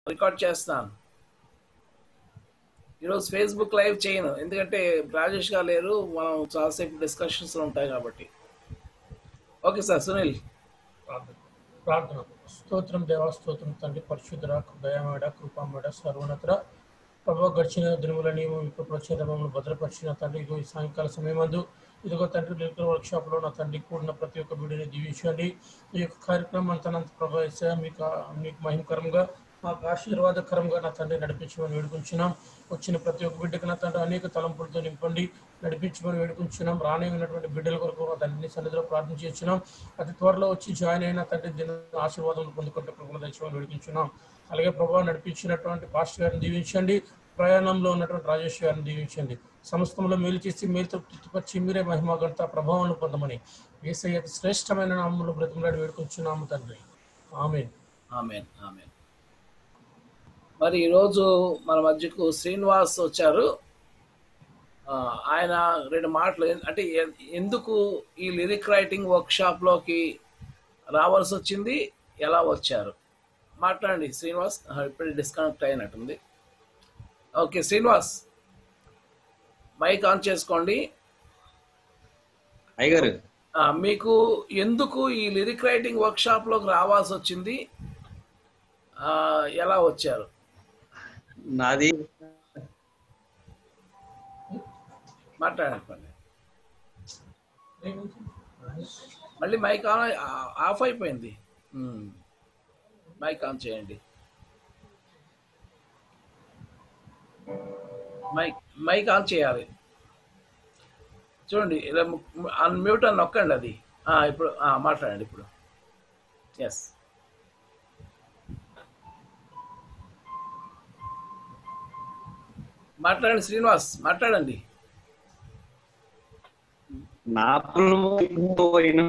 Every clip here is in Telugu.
రికార్డ్ చేస్తున్నాను ఈరోజు ఫేస్బుక్ లైవ్ చేయను ఎందుకంటే రాజేష్ గారు లేరు మనం చాలాసేపు డిస్కషన్స్ ఉంటాయి కాబట్టి ఓకే సార్ సునీల్ ప్రార్థన ప్రార్థన స్తోత్రం దేవా స్తోత్రం తండ్రి పరిశుద్ధర దయామేడ కృపామేడ సర్వనత్ర ప్రభావ గడిచిన దినముల నియమం ఇప్పుడు ప్రచేత మమ్మల్ని భద్రపరిచిన తండ్రి ఇదిగో ఈ సాయంకాల సమయమందు ఇదిగో తండ్రి లిరికల్ వర్క్ షాప్ లో నా తండ్రి కూడిన ప్రతి ఒక్క బిడ్డని దీవించండి ఈ యొక్క కార్యక్రమం అంతనంత ప్రభావిత మీకు మీకు మహిమకరంగా మాకు ఆశీర్వాదకరంగా నా తండ్రి నడిపించమని వేడుకుంటున్నాం వచ్చిన ప్రతి ఒక్క బిడ్డకు నా తండ్రి అనేక తలంపులతో నింపండి నడిపించమని వేడుకుంటున్నాం రానే ఉన్నటువంటి బిడ్డల కొరకు మా తండ్రిని సన్నిధిలో ప్రార్థన చేస్తున్నాం అతి త్వరలో వచ్చి జాయిన్ అయిన తండ్రి దిన ఆశీర్వాదం పొందుకుంటే ప్రభుత్వం తెచ్చమని వేడుకుంటున్నాం అలాగే ప్రభావ నడిపించినటువంటి పాస్టర్ గారిని దీవించండి ప్రయాణంలో ఉన్నటువంటి రాజేష్ గారిని దీవించండి సమస్తంలో మేలు చేసి మేలుతో తృప్తిపరిచి మీరే మహిమ గంట ప్రభావం పొందమని ఏసయ్య అతి శ్రేష్టమైన నామంలో బ్రతిమలాడి వేడుకుంటున్నాము తండ్రి ఆమె ఆమెన్ ఆమెన్ మరి ఈరోజు మన మధ్యకు శ్రీనివాస్ వచ్చారు ఆ, ఆయన రెండు మాటలు ఎన్- అంటే ఎ- ఎందుకు ఈ లిరిక్ రైటింగ్ వర్క్షాప్లోకి రావాల్సి వచ్చింది ఎలా వచ్చారు మాట్లాడండి శ్రీనివాస్ ఆ, ఇప్పుడే డిస్కనెక్ట్ అయినట్టుంది ఓకే శ్రీనివాస్ మైక్ ఆన్ చేసుకోండి అయ్యగారు ఆ, మీకు ఎందుకు ఈ లిరిక్ రైటింగ్ వర్క్షాప్లోకి రావాల్సి వచ్చింది ఆ, ఎలా వచ్చారు నాది మాట్లాడండి మళ్ళీ మైక్ ఆన్ ఆ- ఆఫ్ అయిపోయింది మ్మ్. మైక్ ఆన్ చేయండి మైక్ మైక్ ఆన్ చేయాలి చూడండి ఇలా అన్మ్యూట్ అని నొక్కండి అది ఆ, ఇప్పుడు ఆ, మాట్లాడండి ఇప్పుడు ఎస్ మాట్లాడండి శ్రీనివాస్ మాట్లాడండి నా పోయిన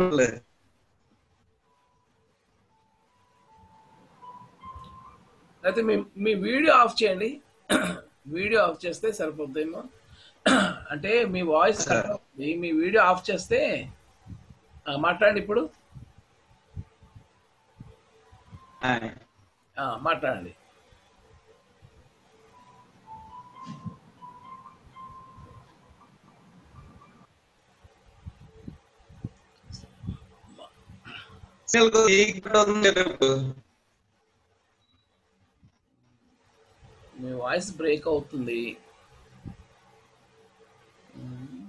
అయితే మీ మీ వీడియో ఆఫ్ చేయండి వీడియో ఆఫ్ చేస్తే సరిపోతుందేమో అంటే మీ వాయిస్ కట్ అవుతుంది మీ వీడియో ఆఫ్ చేస్తే ఆ, మాట్లాడండి ఇప్పుడు ఆ, మాట్లాడండి మీ వాయిస్ బ్రేక్ అవుతుంది మ్మ్.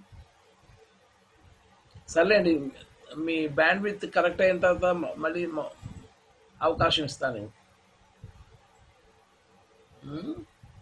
సర్లేండి మీ బ్యాండ్ విత్ కరెక్ట్ అయిన తర్వాత మ- మళ్ళీ మ- అవకాశం ఇస్తాను మ్మ్.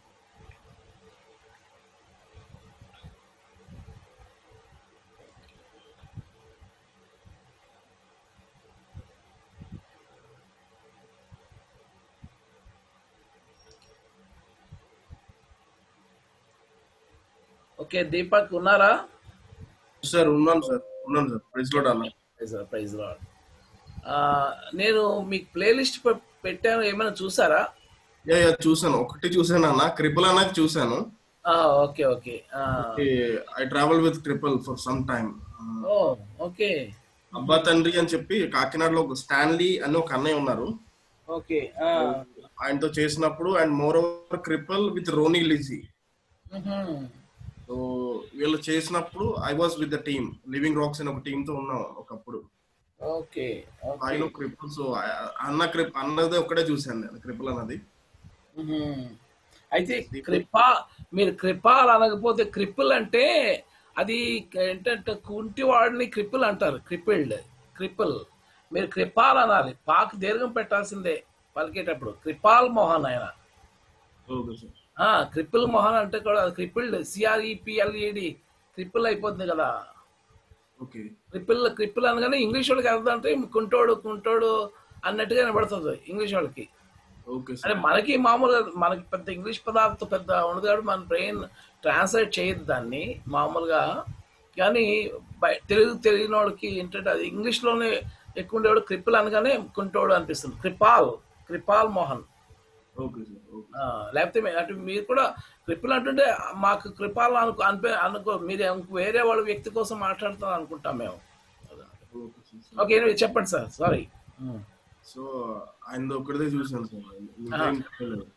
ఓకే దీపక్ ఉన్నారా సార్ ఉన్నాను సార్ ఉన్నాను సార్ ప్రైజ్ లోడ్ అన్న ప్రైజ్ లార్డ్, ప్రైజ్ లార్డ్. ఆ, నేను మీకు ప్లేలిస్ట్ పెట్టాను ఏమైనా చూసారా యా యా చూసాను ఒకటి చూసాను అన్న క్రిపుల్ అన్నది చూసాను ఆ, ఓకే ఓకే ఆ, I travel with triple for some time oh okay అబ్బా తండ్రి అని చెప్పి కాకినాడలో ఒక స్టాన్లీ అని ఒక అన్నయ్య ఉన్నారు ఓకే ఆ, ఆయనతో చేసినప్పుడు and moreover Kripal with Ronnie Lizzy మ్హూ. సో వీళ్ళు చేసినప్పుడు I was with the team Living Rocks అని ఒక టీమ్ తో ఉన్నాం ఒకప్పుడు ఓకే ఓకే ఆయన క్రిపుల్ సో అన్న క్రిప్ అన్నది ఒక్కడే చూశాను నేను క్రిపుల్ అన్నది మ్హూ. అయితే కృపా మీరు కృపాలు అనకపోతే క్రిపుల్ అంటే అది ఏంటంటే కుంటివాడిని క్రిపుల్ అంటారు క్రిపిల్డ్ క్రిపుల్ మీరు కృపాల్ అనాలి పాక్ దీర్ఘం పెట్టాల్సిందే పలికేటప్పుడు కృపాల్ మోహన్ ఆయన ఓకే సార్ ఆ, క్రిపుల్ మోహన్ అంటే కూడా క్రిపిల్డ్ సిఆర్ఈపిఎల్ఈడి క్రిపుల్ అయిపోతుంది కదా ఓకే క్రిపిల్ క్రిపుల్ అనగానే ఇంగ్లీష్ వాళ్ళకి అర్థం అంటే కుంటోడు కుంటోడు అన్నట్టుగా వినబడుతుంది ఇంగ్లీష్ వాళ్ళకి ఓకే అంటే సార్ మనకి మామూలుగా మనకి పెద్ద ఇంగ్లీష్ పదార్థం పెద్ద ఉండదు కాబట్టి మన బ్రెయిన్ ట్రాన్స్లేట్ చేయదు దాన్ని మామూలుగా కానీ బయ- తెలుగు తెలియని వాడికి ఏంటంటే అది ఇంగ్లీష్లోనే ఎక్కువ ఉండేవాడు క్రిపుల్ అనగానే కుంటోడు అనిపిస్తుంది Kripal Kripal Mohan okay sir okay ఆ, లేకపోతే మే- అంటే మీరు కూడా క్రిపుల్ అంటుంటే మాకు కృపాలు అనుకో అనిపే అనుకో మీరు ఇంకో వేరే వాళ్ళ వ్యక్తి కోసం మాట్లాడుతాం అనుకుంటాం మేము ఓకే సార్ ఓకే anyway, చెప్పండి సార్ సారీ సో ఆయన ఒక్కడిదే చూసాను సార్ ఇంకేం తెలియదు.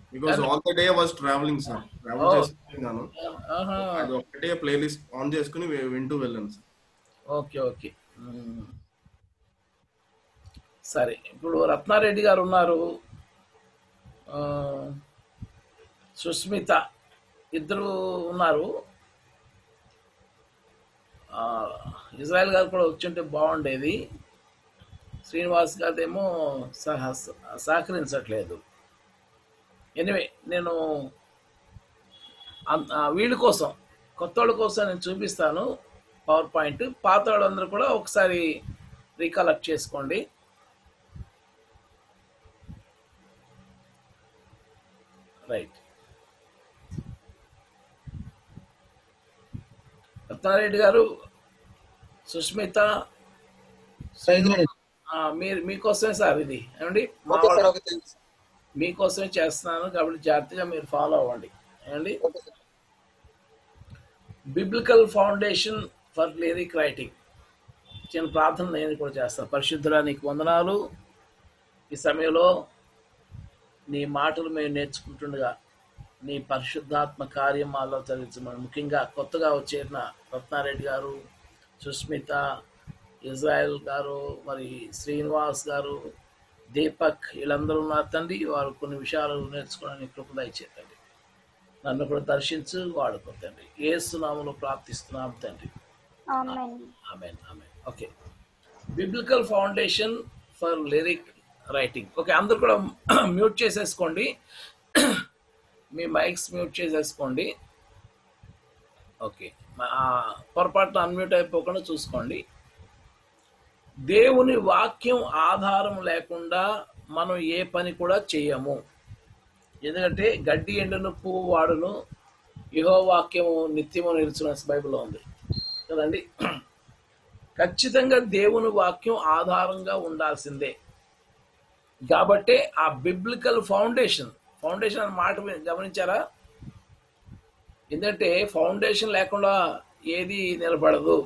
Because all the day was travelling sir travel Oh. చేస్తున్నాను ఆహా. అది ఒక్కటే ప్లేలిస్ట్ ఆన్ చేసుకుని వి- వింటూ వెళ్ళాను సార్ ఓకే ఓకే మ్మ్. సరే ఇప్పుడు రత్నారెడ్డి గారు ఉన్నారు ఆ, సుస్మిత ఇద్దరు ఉన్నారు ఆ, ఇజ్రాయెల్ గారు కూడా వచ్చుంటే బాగుండేది శ్రీనివాస్ గారిదేమో సహ సహకరించట్లేదు ఎనివే నేను అన్- ఆ, వీళ్ళ కోసం కొత్త వాళ్ళ కోసం నేను చూపిస్తాను పవర్ పాయింట్ పాత వాళ్ళందరూ కూడా ఒకసారి రీకలెక్ట్ చేసుకోండి రైట్ రత్నారెడ్డి గారు సుస్మిత రైతులండి. ఆ, మీరు మీకోసమే సార్ ఇది ఏమండి మా ఓకే సార్ వాళ్ళ- ఓకే థ్యాంక్ యూ సార్. మీకోసమే చేస్తున్నాను కాబట్టి జాగ్రత్తగా మీరు ఫాలో అవ్వండి ఏమండి okay sir biblical foundation for lyric writing చిన్న ప్రార్థన నేను కూడా చేస్తాను పరిశుద్ధుడా నీకు వందనాలు ఈ సమయంలో నీ మాటలు మేము నేర్చుకుంటుండగా నీ పరిశుద్ధాత్మ కార్యం మాలో జరిగించమని ముఖ్యంగా కొత్తగా వచ్చేసిన రత్నారెడ్డి గారు సుస్మిత ఇజ్రాయెల్ గారు మరి శ్రీనివాస్ గారు దీపక్ వీళ్ళందరూ ఉన్నారు తండ్రి వారు కొన్ని విషయాలు నేర్చుకోవడానికి కృప దయచేతండి నన్ను కూడా దర్శించు వాడుకో తండ్రి ఏసునామలో ప్రార్థిస్తున్నాం తండ్రి amen amen amen okay biblical foundation for lyric writing okay అందరు కూడా మ్యూట్ చేసేసుకోండి మీ మైక్స్ మ్యూట్ చేసేసుకోండి ఓకే మా- ఆ, పొరపాటున అన్మ్యూట్ అయిపోకుండా చూసుకోండి దేవుని వాక్యం ఆధారం లేకుండా మనం ఏ పని కూడా చేయము ఎందుకంటే గడ్డి ఎండును పువ్వు వాడును యహో వాక్యము నిత్యము నిలుచున్న బైబిల్లో ఉంది కదండి ఖచ్చితంగా దేవుని వాక్యం ఆధారంగా ఉండాల్సిందే కాబట్టే ఆ బిబ్లికల్ ఫౌండేషన్ ఫౌండేషన్ అనే మాట మీరు గమనించారా ఎందుకంటే ఫౌండేషన్ లేకుండా ఏది నిలబడదు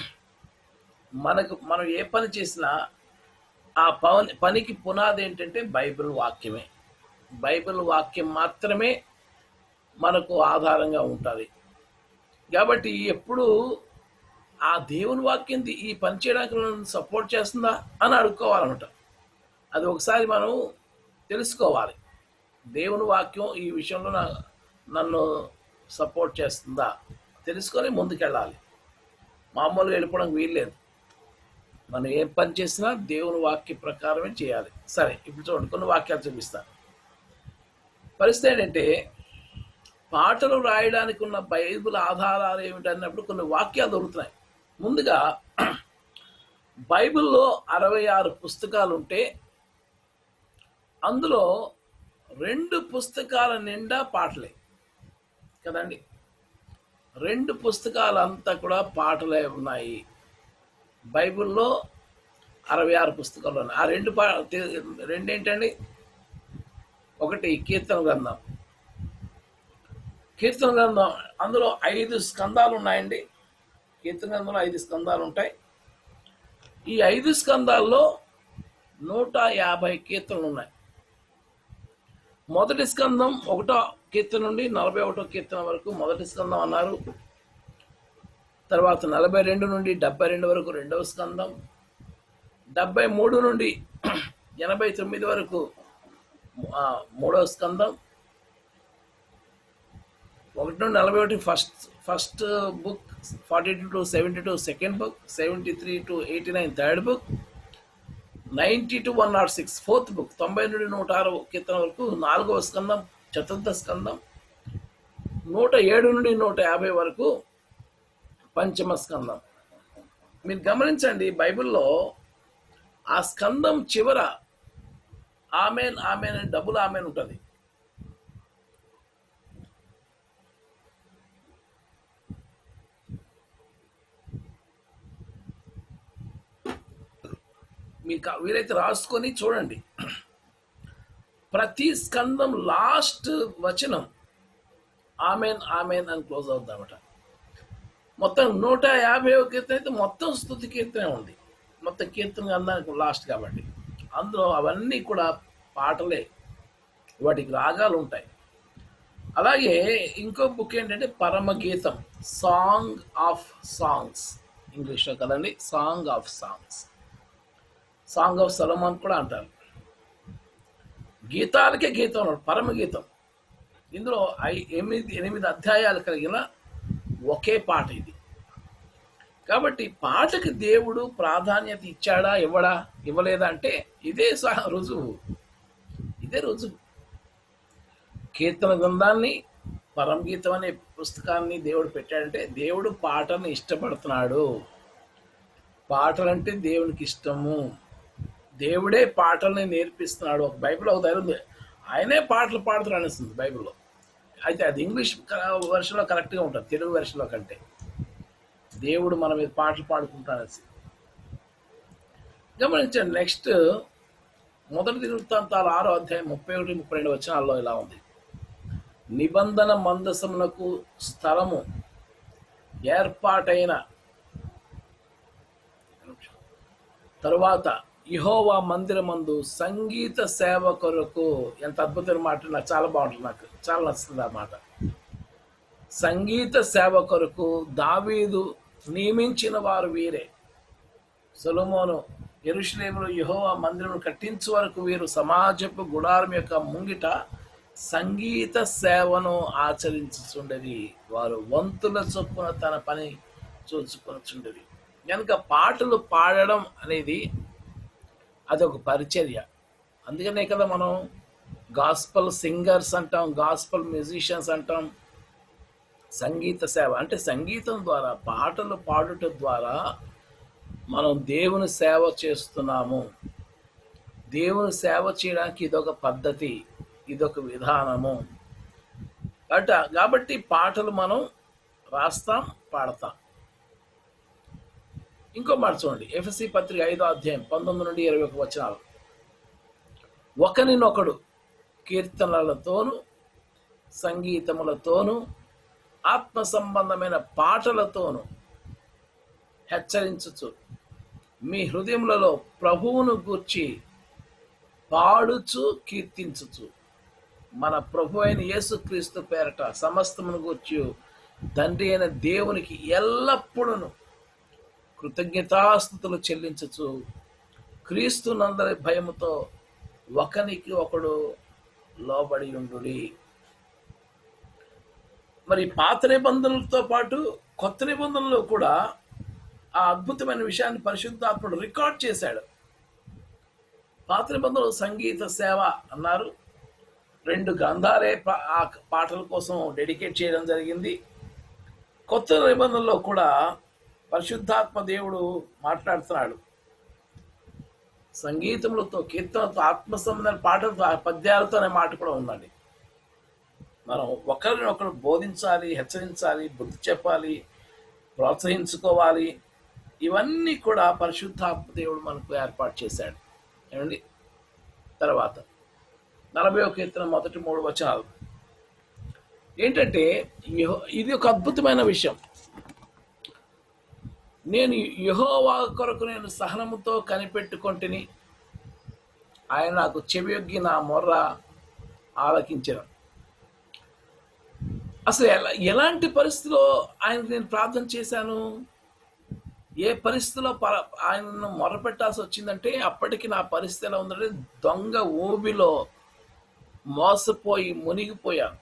మనకు మనం ఏ పని చేసినా ఆ పని పనికి పునాది ఏంటంటే బైబిల్ వాక్యమే బైబిల్ వాక్యం మాత్రమే మనకు ఆధారంగా ఉంటుంది కాబట్టి ఎప్పుడు ఆ దేవుని వాక్యం ది- ఈ పని చేయడానికి నన్ను సపోర్ట్ చేస్తుందా అని అడుక్కోవాలన్నమాట అది ఒకసారి మనం తెలుసుకోవాలి దేవుని వాక్యం ఈ విషయంలో నా- నన్ను సపోర్ట్ చేస్తుందా తెలుసుకొని ముందుకెళ్ళాలి మామూలుగా వెళ్ళిపోవడానికి వీల్లేదు మనం ఏం పని చేసినా దేవుని వాక్య ప్రకారమే చేయాలి సరే ఇప్పుడు చూడండి కొన్ని వాక్యాలు చూపిస్తాను పరిస్థితి ఏంటంటే పాటలు రాయడానికి ఉన్న బైబిల్ ఆధారాలు ఏమిటన్నప్పుడు కొన్ని వాక్యాలు దొరుకుతున్నాయి ముందుగా బైబిల్లో అరవై ఆరు పుస్తకాలు ఉంటే అందులో రెండు పుస్తకాల నిండా పాటలే కదండి రెండు పుస్తకాలంతా కూడా పాటలే ఉన్నాయి బైబిల్లో అరవై ఆరు పుస్తకాలు ఉన్నాయి ఆ రెండు పా తె- రెండేంటండి ఒకటి కీర్తన గ్రంథం కీర్తన గ్రంథం అందులో ఐదు స్కందాలు ఉన్నాయండి కీర్తన గ్రంథంలో ఐదు స్కందాలు ఉంటాయి ఈ ఐదు స్కందాల్లో నూట యాభై కీర్తనలు ఉన్నాయి మొదటి స్కందం ఒకటో కీర్తన నుండి నలభై ఒకటో కీర్తన వరకు మొదటి స్కందం అన్నారు తర్వాత నలభై రెండు నుండి డెబ్బై రెండు వరకు రెండవ స్కందం డెబ్బై మూడు నుండి ఎనభై తొమ్మిది వరకు ఆ, మూడవ స్కందం ఒకటి నుండి నలభై ఒకటి first first book forty two to seventy two second book seventy three to eighty nine third book ninety to one nought six fourth book తొంభై నుండి నూట ఆరు కీర్తన వరకు నాలుగవ స్కందం చతుర్థ స్కందం నూట ఏడు నుండి నూట యాభై వరకు పంచమ స్కందం మీరు గమనించండి బైబిల్లో ఆ స్కందం చివర ఆమెన్ ఆమెన్ అని డబుల్ ఆమెన్ ఉంటుంది మీకు కా- వీలైతే రాసుకొని చూడండి ప్రతి స్కందం లాస్ట్ వచనం ఆమెన్ ఆమెన్ అని క్లోజ్ అవుతామట మొత్తం నూట యాభై కీర్తన అయితే మొత్తం స్థుతి కీర్తనే ఉంది మొత్తం కీర్తన గ్రంథానికి లాస్ట్ కాబట్టి అందులో అవన్నీ కూడా పాటలే వాటికి రాగాలు ఉంటాయి అలాగే ఇంకో బుక్ ఏంటంటే పరమగీతం సాంగ్ ఆఫ్ సాంగ్స్ ఇంగ్లీష్లో కదండి song of songs song of Solomon కూడా అంటారు గీతాలకే గీతం అన్నాడు పరమగీతం ఇందులో ఐ ఎనిమిది ఎనిమిది అధ్యాయాలు కలిగిన ఒకే పాట ఇది కాబట్టి పాటకి దేవుడు ప్రాధాన్యత ఇచ్చాడా ఇవ్వడా ఇవ్వలేదా అంటే ఇదే సహ రుజువు ఇదే రుజువు కీర్తన గ్రంథాన్ని పరమగీతం అనే పుస్తకాన్ని దేవుడు పెట్టాడంటే దేవుడు పాటను ఇష్టపడుతున్నాడు పాటలంటే దేవునికి ఇష్టము దేవుడే పాటల్ని నేర్పిస్తున్నాడు ఒక బైబిల్ ఒక దగ్గర ఉంది ఆయనే పాటలు పాడుతున్నాడు అనిస్తుంది బైబిల్లో అయితే అది ఇంగ్లీష్ వెర్షన్లో కరెక్ట్గా ఉంటుంది తెలుగు వెర్షన్లో కంటే దేవుడు మన మీద పాటలు పాడుకుంటాడు గమనించండి నెక్స్ట్ మొదటి దినవృత్తాంతాలు ఆరో అధ్యాయం ముప్పై ఒకటి ముప్పై రెండు వచనాల్లో ఇలా ఉంది నిబంధన మందసమునకు స్థలము ఏర్పాటైన తరువాత ఇహోవా మందిరమందు సంగీత సేవ కొరకు ఎంత అద్భుతమైన మాట నాకు చాలా బాగుంటుంది నాకు చాలా నచ్చుతుంది ఆ మాట సంగీత సేవ కొరకు దావీదు నియమించిన వారు వీరే సొలొమోను ఎరుషలేములో యెహోవా మందిరం కట్టించు వరకు వీరు సమాజపు గుడారం యొక్క ముంగిట సంగీత సేవను ఆచరించుచుండేది వారు వంతుల చొప్పున తన పని చూసుకొనుచుండేది కనుక పాటలు పాడడం అనేది అదొక పరిచర్య అందుకనే కదా మనం గాస్పల్ సింగర్స్ అంటాం గాస్పల్ మ్యూజిషియన్స్ అంటాం సంగీత సేవ అంటే సంగీతం ద్వారా పాటలు పాడుట ద్వారా మనం దేవుని సేవ చేస్తున్నాము దేవుని సేవ చేయడానికి ఇదొక పద్ధతి ఇదొక విధానము అట కాబట్టి పాటలు మనం రాస్తాం పాడతాం ఇంకో మాట చూడండి ఎఫ్ఎస్సి పత్రిక ఐదో అధ్యాయం పంతొమ్మిది నుండి ఇరవై ఒక వచనాలు ఒకరినొకడు కీర్తనలతోనూ సంగీతములతోనూ ఆత్మ సంబంధమైన పాటలతోనూ హెచ్చరించుచు మీ హృదయములలో ప్రభువును గూర్చి పాడుచు కీర్తించుచు మన ప్రభు అయిన యేసుక్రీస్తు పేరట సమస్తమును గూర్చి తండ్రి అయిన దేవునికి ఎల్లప్పుడూ కృతజ్ఞతాస్థుతులు చెల్లించుచు క్రీస్తు నందరి భయముతో ఒకనికి ఒకడు లోబడి ఉండుడి మరి పాత నిబంధనలతో పాటు కొత్త నిబంధనలు కూడా ఆ అద్భుతమైన విషయాన్ని పరిశుద్ధాత్ముడు రికార్డ్ చేశాడు పాత నిబంధనలు సంగీత సేవ అన్నారు రెండు గ్రంథాలే పా- ఆ పాటల కోసం డెడికేట్ చేయడం జరిగింది కొత్త నిబంధనలో కూడా పరిశుద్ధాత్మ దేవుడు మాట్లాడుతున్నాడు సంగీతములతో కీర్తనతో ఆత్మ సంబంధమైన పాటలతో ఆ పద్యాలతో అనే మాట కూడా ఉందండి మనం ఒకరిని ఒకరు బోధించాలి హెచ్చరించాలి బుద్ధి చెప్పాలి ప్రోత్సహించుకోవాలి ఇవన్నీ కూడా పరిశుద్ధాత్మ దేవుడు మనకు ఏర్పాటు చేశాడు ఏమండి తర్వాత నలభై ఒక కీర్తన మొదటి మూడు వచనాలు ఏంటంటే యెహో- ఇది ఒక అద్భుతమైన విషయం నేను యెహోవా కొరకు నేను సహనముతో కనిపెట్టుకొంటిని ఆయన నాకు చెవియొగ్గి నా మొర్ర ఆలకించను అసలు ఎలా ఎలాంటి పరిస్థితిలో ఆయనకు నేను ప్రార్థన చేశాను ఏ పరిస్థితిలో పర ఆయనను మొరపెట్టాల్సి వచ్చిందంటే అప్పటికి నా పరిస్థితి ఎలా ఉందంటే దొంగ ఊబిలో మోసపోయి మునిగిపోయాను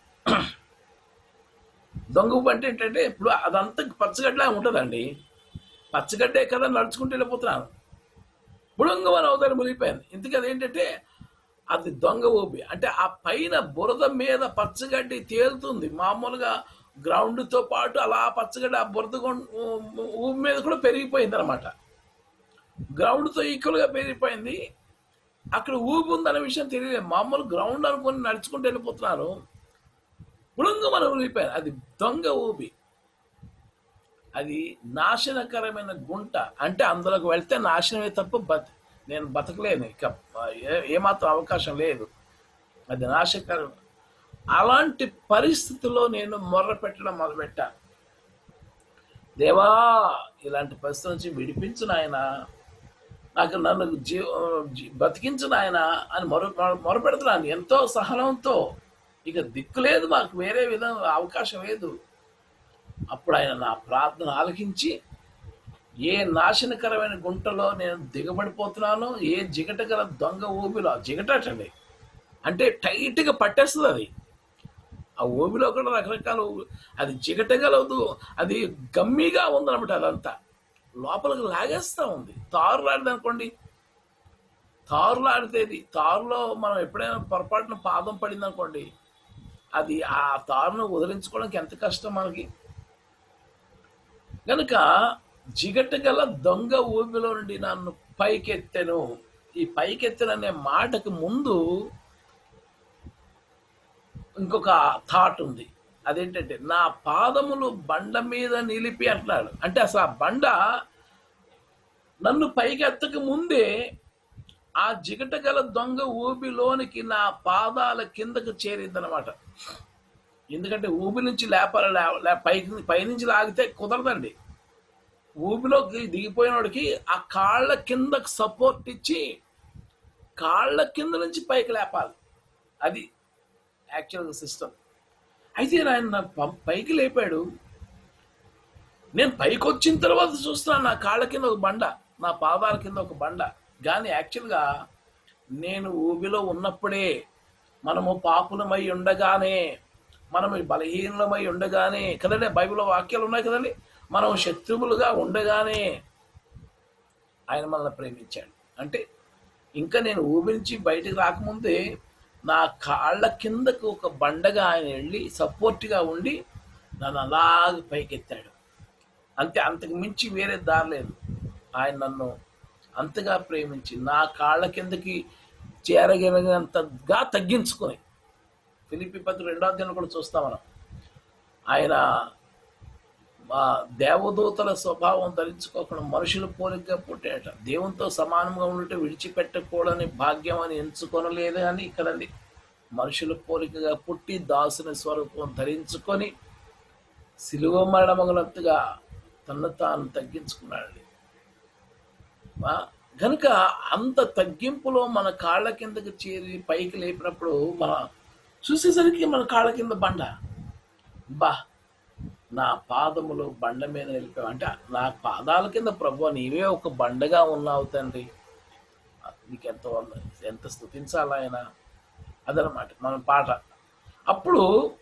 దొంగ ఊబి అంటే ఏంటంటే ఇప్పుడు అదంతా పచ్చగడ్డలా ఉంటుందండి పచ్చగడ్డే కదా నడుచుకుంటూ వెళ్ళిపోతున్నాను బుడంగమని అవతల మునిగిపోయాను ఇంతకీ అదేంటంటే అది దొంగ ఊబి అంటే ఆ పైన బురద మీద పచ్చగడ్డి తేలుతుంది మామూలుగా గ్రౌండ్తో పాటు అలా పచ్చగడ్డి ఆ బురద గుం- ఊ- ఊబి మీద కూడా పెరిగిపోయింది అనమాట గ్రౌండ్తో ఈక్వల్గా పెరిగిపోయింది అక్కడ ఊబి ఉందనే విషయం తెలియలేదు మామూలు గ్రౌండ్ అనుకుని నడుచుకుంటూ వెళ్ళిపోతున్నారు బుడంగమని ఊగిపోయాను అది దొంగ ఊబి అది నాశనకరమైన గుంట అంటే అందులోకి వెళ్తే నాశనమే తప్ప బత నేను బతకలేను ఇక ఏ- ఏమాత్రం అవకాశం లేదు అది నాశకరం అలాంటి పరిస్థితిలో నేను మొర్ర పెట్టడం మొదలుపెట్టా దేవా ఇలాంటి పరిస్థితి నుంచి విడిపించు నాయన నాకు నన్ను జీ జీ- బతికించిన ఆయన అని మొర మొర- మొరపెడుతున్నాను ఎంతో సహనంతో ఇక దిక్కు లేదు మాకు వేరే విధంగా అవకాశం లేదు అప్పుడు ఆయన నా ప్రార్థన ఆలకించి ఏ నాశనకరమైన గుంటలో నేను దిగబడిపోతున్నానో ఏ జిగటగల దొంగ ఊబిలో జిగటండి అంటే టైట్గా పట్టేస్తుంది అది ఆ ఊబిలో కూడా రకరకాల ఊబి- అది జిగటగలదు అది గమ్మిగా ఉందన్నమాట అదంతా లోపలికి లాగేస్తా ఉంది తారులాడింది అనుకోండి తారులాడితేది తారులో మనం ఎప్పుడైనా పొరపాటున పాదం పడింది అనుకోండి అది ఆ తారును వదిలించుకోవడానికి ఎంత కష్టం మనకి కనుక జిగటగల దొంగ ఊబిలో నుండి నన్ను పైకెత్తెను ఈ పైకెత్తెను అనే మాటకు ముందు ఇంకొక థాట్ ఉంది అదేంటంటే నా పాదములు బండ మీద నిలిపి అంటున్నాడు అంటే అసలు ఆ బండ నన్ను పైకెత్తక ముందే ఆ జిగటగల దొంగ ఊబిలోనికి నా పాదాల కిందకు చేరిందనమాట ఎందుకంటే ఊబి నుంచి లేపాలి లే- లే- పైకి పైనుంచి లాగితే కుదరదండి ఊబిలోకి దిగిపోయినోడికి ఆ కాళ్ళ కిందకు సపోర్ట్ ఇచ్చి కాళ్ళ కింద నుంచి పైకి లేపాలి అది యాక్చువల్గా సిస్టమ్ అయితే ఆయన నా ప- పైకి లేపాడు నేను పైకి వచ్చిన తర్వాత చూస్తున్నాను నా కాళ్ళ కింద ఒక బండ నా పాదాల కింద ఒక బండ కానీ యాక్చువల్గా నేను ఊబిలో ఉన్నప్పుడే మనము పాపులమై ఉండగానే మనము బలహీనమై ఉండగానే కదండి బైబిల్లో వాక్యాలు ఉన్నాయి కదండి మనం శత్రువులుగా ఉండగానే ఆయన మనల్ని ప్రేమించాడు అంటే ఇంకా నేను ఊబి నుంచి బయటకు రాకముందే నా కాళ్ళ కిందకు ఒక బండగా ఆయన వెళ్ళి సపోర్ట్గా ఉండి నన్ను అలాగ పైకెత్తాడు అంతే అంతకు మించి వేరే దారి లేదు ఆయన నన్ను అంతగా ప్రేమించి నా కాళ్ళ కిందకి చేరగలిగినంతగా తగ్గించుకొని ఫిలిపి పత్రి రెండో అధ్యాయం కూడా చూస్తాం మనం ఆయన మా దేవదూతల స్వభావం ధరించుకోకుండా మనుషుల పోలికగా పుట్టాడట దేవునితో సమానంగా ఉంటే విడిచిపెట్టకూడని భాగ్యం అని ఎంచుకొనలేదు అని ఇక్కడండి మనుషుల పోలికగా పుట్టి దాసుని స్వరూపం ధరించుకొని సిలువ మరణమగినట్టుగా తను తాను తగ్గించుకున్నాడండి ఆ, గనుక అంత తగ్గింపులో మన కాళ్ళ కిందకి చేరి పైకి లేపినప్పుడు మన చూసేసరికి మన కాళ్ళ కింద బండ బా నా పాదములు బండ మీద నిలిపావు అంటే నా పాదాల కింద ప్రభు నీవే ఒక బండగా ఉన్నావు తండ్రి నీకు ఎంత వంద- ఎంత స్థుతించాలి ఆయన అదనమాట మన పాట అప్పుడు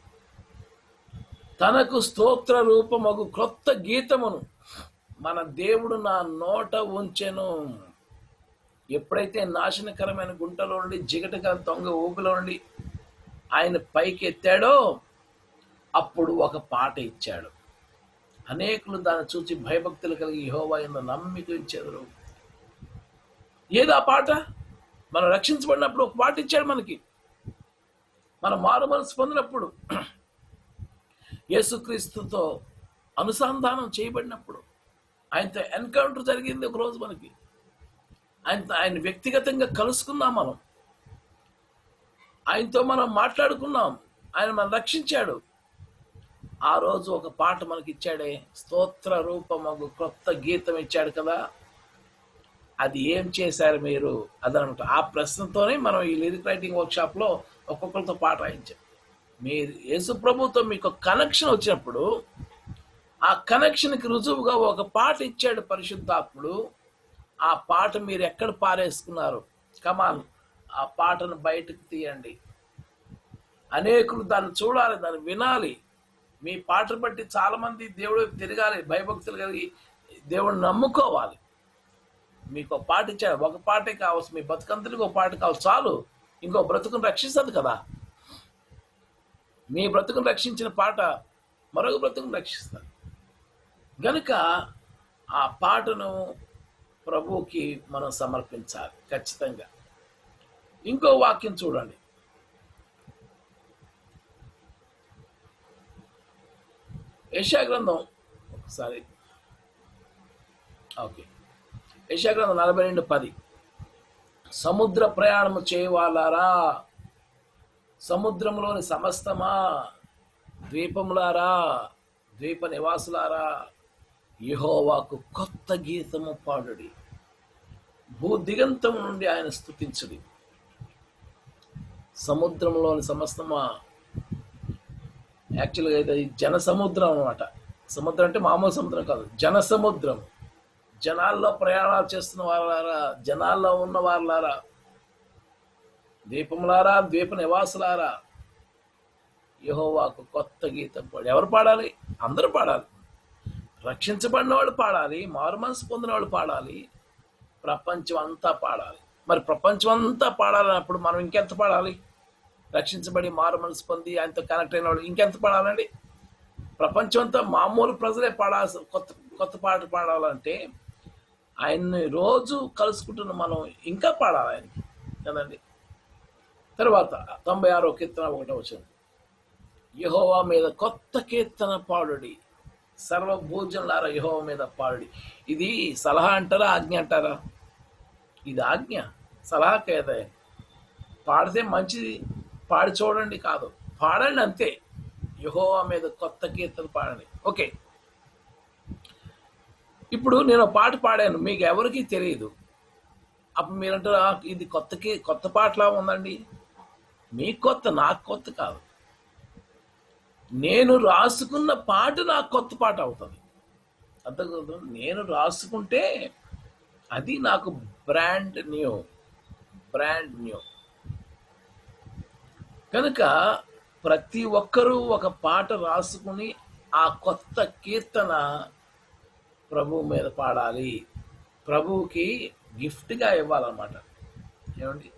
తనకు స్తోత్ర రూపమగు క్రొత్త గీతమును మన దేవుడు నా నోట ఉంచెను ఎప్పుడైతే నాశనకరమైన గుంటలో నుండి జిగటగా దొంగ ఊపిలో నుండి ఆయన పైకి ఎత్తాడో అప్పుడు ఒక పాట ఇచ్చాడు అనేకులు దాన్ని చూసి భయభక్తులు కలిగి యెహోవా ఎందు నమ్మిక ఇచ్చేదరు ఏది ఆ పాట మనం రక్షించబడినప్పుడు ఒక పాట ఇచ్చాడు మనకి మన మారు మనసు పొందినప్పుడు యేసుక్రీస్తుతో అనుసంధానం చేయబడినప్పుడు ఆయనతో ఎన్కౌంటర్ జరిగింది ఒక రోజు మనకి ఆయనతో ఆయన వ్యక్తిగతంగా కలుసుకున్నాం మనం ఆయనతో మనం మాట్లాడుకున్నాం ఆయన మనం రక్షించాడు ఆ రోజు ఒక పాట మనకి ఇచ్చాడే స్తోత్ర రూపమగు కొత్త గీతం ఇచ్చాడు కదా అది ఏం చేశారు మీరు అదనమాట ఆ ప్రశ్నతోనే మనం ఈ లిరిక్ రైటింగ్ వర్క్షాప్ లో ఒక్కొక్కరితో పాట రాయించాం మీరు యేసు ప్రభుతో మీకు కనెక్షన్ వచ్చినప్పుడు ఆ కనెక్షన్కి రుజువుగా ఒక పాట ఇచ్చాడు పరిశుద్ధాత్ముడు ఆ పాట మీరు ఎక్కడ పారేసుకున్నారు కమాన్ ఆ పాటను బయటకు తీయండి అనేకులు దాన్ని చూడాలి దాన్ని వినాలి మీ పాటను బట్టి చాలా మంది దేవుడు వైపు తిరగాలి భయభక్తులు కలిగి దేవుడిని నమ్ముకోవాలి మీకు ఒక పాట ఇచ్చాడు ఒక పాటే కావచ్చు మీ బతుకంతటికి ఒక పాట కావచ్చు చాలు ఇంకో బ్రతుకును రక్షిస్తుంది కదా మీ బ్రతుకును రక్షించిన పాట మరొక బ్రతుకును రక్షిస్తుంది గనుక ఆ పాటను ప్రభువుకి మనం సమర్పించాలి ఖచ్చితంగా ఇంకో వాక్యం చూడండి యశా గ్రంథం ఒకసారి ఓకే యశా గ్రంథం నలభై రెండు పది సముద్ర ప్రయాణము చేయవాలారా సముద్రంలోని సమస్తమా ద్వీపములారా ద్వీప నివాసులారా యెహోవాకు కొత్త గీతము పాడుడి భూ దిగంతం నుండి ఆయన స్థుతించుడి సముద్రంలోని సమస్తమా యాక్చువల్గా ఇది జన సముద్రం అనమాట సముద్రం అంటే మామూలు సముద్రం కాదు జన సముద్రం జనాల్లో ప్రయాణాలు చేస్తున్న వారులారా జనాల్లో ఉన్న వారులారా ద్వీపములారా ద్వీప నివాసులారా యెహోవాకు కొత్త గీతం పాడు ఎవరు పాడాలి అందరూ పాడాలి రక్షించబడిన వాళ్ళు పాడాలి మారు మనసు పొందిన వాళ్ళు పాడాలి ప్రపంచం అంతా పాడాలి మరి ప్రపంచం అంతా పాడాలన్నప్పుడు మనం ఇంకెంత పాడాలి రక్షించబడి మారు మనసు పొంది ఆయనతో కనెక్ట్ అయిన వాళ్ళు ఇంకెంత పాడాలండి ప్రపంచం అంతా మామూలు ప్రజలే పాడాల్సి కొత్త కొత్త పాట పాడాలంటే ఆయన్ని రోజు కలుసుకుంటున్న మనం ఇంకా పాడాలి ఆయనకి కదండి తర్వాత తొంభై ఆరో కీర్తన ఒకటో వచ్చింది యహోవా మీద కొత్త కీర్తన పాడుడి సర్వభూజనులారా యహోవా మీద పాడుడి ఇది సలహా అంటారా ఆజ్ఞ అంటారా ఇది ఆజ్ఞ సలహా కేదే పాడితే మంచిది పాడి చూడండి కాదు పాడండి అంతే యహోవా మీద కొత్త కీర్తన పాడండి ఓకే ఇప్పుడు నేను ఒక పాట పాడాను మీకు ఎవరికీ తెలియదు అప్పుడు మీరంటారు "ఆ, ఇది కొత్తకి కొత్త పాటలా ఉందండి మీకు కొత్త నాకు కొత్త కాదు నేను రాసుకున్న పాట నాకు కొత్త పాట అవుతుంది అర్థం కదా నేను రాసుకుంటే అది నాకు బ్రాండ్ న్యూ బ్రాండ్ న్యూ కనుక ప్రతి ఒక్కరూ ఒక పాట రాసుకుని ఆ కొత్త కీర్తన ప్రభు మీద పాడాలి ప్రభువుకి గిఫ్ట్గా ఇవ్వాలన్నమాట ఏమండి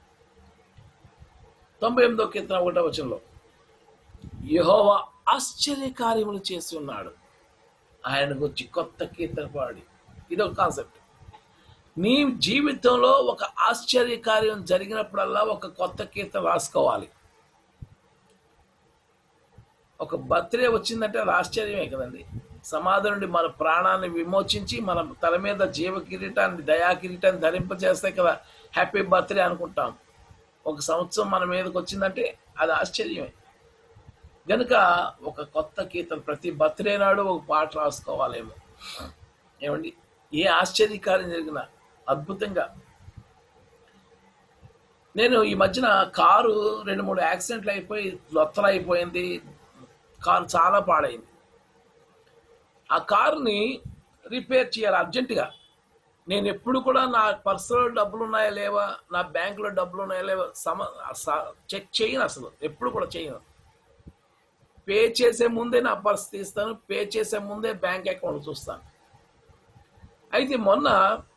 తొంభై ఎనిమిదో కీర్తన ఒకటో వచనంలో యెహోవా ఆశ్చర్య కార్యములు చేసి ఉన్నాడు ఆయన గురించి కొత్త కీర్తన పాడి ఇదొక కాన్సెప్ట్ నీ జీవితంలో ఒక ఆశ్చర్య కార్యం జరిగినప్పుడల్లా ఒక కొత్త కీర్తన రాసుకోవాలి ఒక బర్త్డే వచ్చిందంటే అది ఆశ్చర్యమే కదండి సమాధి నుండి మన ప్రాణాన్ని విమోచించి మన తల మీద జీవ కిరీటాన్ని దయా కిరీటాన్ని ధరింపజేస్తే కదా హ్యాపీ బర్త్డే అనుకుంటాం ఒక సంవత్సరం మన మీదకి వచ్చిందంటే అది ఆశ్చర్యమే గనుక ఒక కొత్త కీర్తన ప్రతి బర్త్డే నాడు ఒక పాట రాసుకోవాలేమో ఏమండి ఏ ఆశ్చర్యకార్యం జరిగినా అద్భుతంగా నేను ఈ మధ్యన కారు రెండు మూడు యాక్సిడెంట్లు అయిపోయి లొత్తలు అయిపోయింది కారు చాలా పాడైంది ఆ కారుని రిపేర్ చేయాలి అర్జెంటుగా నేను ఎప్పుడు కూడా నా పర్సనల్ డబ్బులు ఉన్నాయా లేవా నా బ్యాంకులో డబ్బులు ఉన్నాయా లేవా సమ స- చెక్ చేయను అసలు ఎప్పుడు కూడా చేయను పే చేసే ముందే నా పర్స్ తీస్తాను పే చేసే ముందే బ్యాంక్ అకౌంట్ చూస్తాను అయితే మొన్న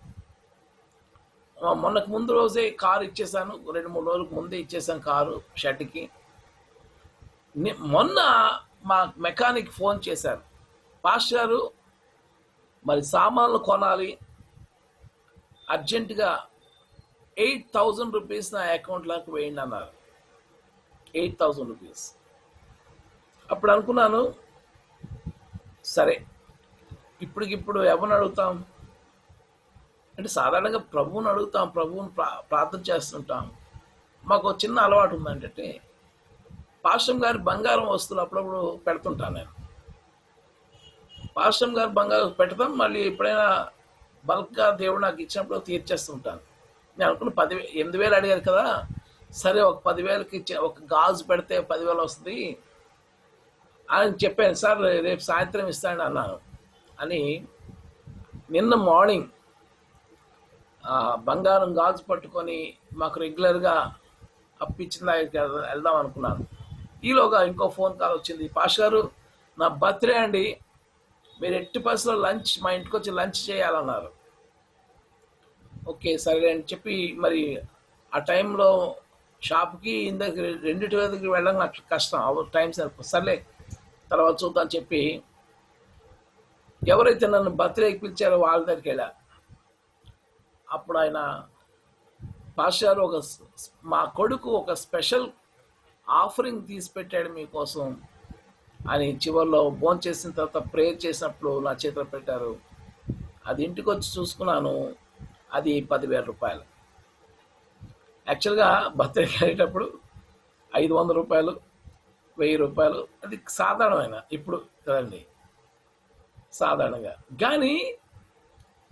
ఆ, మొన్నకు ముందు రోజే కారు ఇచ్చేసాను రెండు మూడు రోజులకు ముందే ఇచ్చేసాను కారు షెడ్కి ని- మొన్న మా మెకానిక్ ఫోన్ చేశారు పాస్టర్ గారు మరి సామాన్లు కొనాలి అర్జెంటుగా ఎయిట్ థౌజండ్ రూపీస్ నా అకౌంట్లోకి వేయండి అన్నారు ఎయిట్ థౌజండ్ రూపీస్ అప్పుడు అనుకున్నాను సరే ఇప్పటికిప్పుడు ఎవరిని అడుగుతాం అంటే సాధారణంగా ప్రభువుని అడుగుతాం ప్రభువుని ప్రా ప్రార్థన చేస్తుంటాం మాకు ఒక చిన్న అలవాటు ఉందంటే పాశ్రం గారి బంగారం వస్తువులు అప్పుడప్పుడు పెడుతుంటాను నేను పాశ్రం గారి బంగారం పెడతాం మళ్ళీ ఎప్పుడైనా బల్క్గా దేవుడు నాకు ఇచ్చినప్పుడు తీర్చేస్తుంటాను నేను అనుకున్న పది ఎనిమిది వేలు అడిగారు కదా సరే ఒక పదివేలకి ఇచ్చే ఒక గాజు పెడితే పదివేలు వస్తుంది అని చెప్పాను సార్ రేపు సాయంత్రం ఇస్తాను అన్నాను అని నిన్న మార్నింగ్ ఆ, బంగారం గాజు పట్టుకొని మాకు రెగ్యులర్గా అప్పించిన దగ్గరికి వెళ్దాం- వెళ్దాం అనుకున్నాను ఈలోగా ఇంకో ఫోన్ కాల్ వచ్చింది పాష గారు నా బర్త్డే అండి మీరు ఎట్టి పరిస్థితుల్లో లంచ్ మా ఇంటికి వచ్చి లంచ్ చేయాలన్నారు ఓకే సరే అని చెప్పి మరి ఆ టైంలో షాప్కి ఇందాక రెండింటి దగ్గరికి వెళ్ళడం నాకు కష్టం అవ టైం సరిపో సర్లే తర్వాత చూద్దాం చెప్పి ఎవరైతే నన్ను బర్త్డేకి పిలిచారో వాళ్ళ దగ్గరికి వెళ్ళా అప్పుడు ఆయన పాస్టర్ ఒక స్- మా కొడుకు ఒక స్పెషల్ ఆఫరింగ్ తీసి పెట్టాడు మీకోసం అని చివరిలో భోజనం చేసిన తర్వాత ప్రేయర్ చేసినప్పుడు నా చేతిలో పెట్టారు అది ఇంటికి వచ్చి చూసుకున్నాను అది పదివేల రూపాయలు యాక్చువల్గా బర్త్డేకి వెళ్ళేటప్పుడు ఐదు వందల రూపాయలు వెయ్యి రూపాయలు అది సాధారణమైన ఇప్పుడు కదండి సాధారణంగా కానీ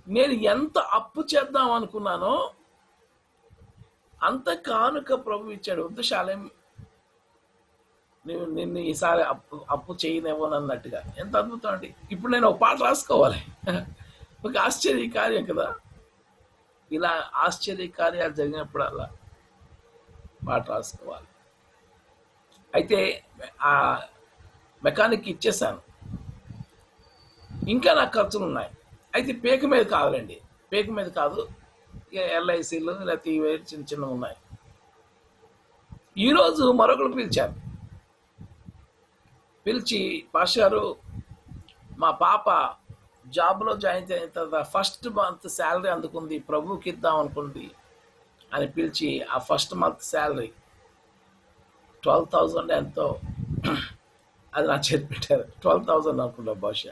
నేను ఎంత అప్పు చేద్దాం అనుకున్నానో అంత కానుక ప్రభు ఇచ్చాడు వద్దు శాలేం నువ్వు నిన్ను ఈసారి అప్పు అప్పు చేయనివ్వనన్నట్టుగా ఎంత అద్భుతం అండి ఇప్పుడు నేను ఒక పాట రాసుకోవాలి ఒక ఆశ్చర్య కార్యం కదా ఇలా ఆశ్చర్య కార్యాలు జరిగినప్పుడల్లా పాట రాసుకోవాలి అయితే ఆ మెకానిక్ ఇచ్చేసాను ఇంకా నాకు ఖర్చులు ఉన్నాయి అయితే పేక మీద కాదులేండి పేక మీద కాదు ఇక ఎల్ఐసీలు లేకపోతే ఇవి చిన్న చిన్న ఉన్నాయి ఈరోజు మరొకరు పిలిచారు పిలిచి పాష గారు మా పాప జాబ్లో జాయిన్ అయిన తర్వాత ఫస్ట్ మంత్ శాలరీ అందుకుంది ప్రభుకి ఇద్దాం అనుకుంది అని పిలిచి ఆ first month salary twelve thousand ఎంతో అది నా చేతి పెట్టారు ట్వెల్వ్ థౌజండ్ అనుకుంటా బహుశా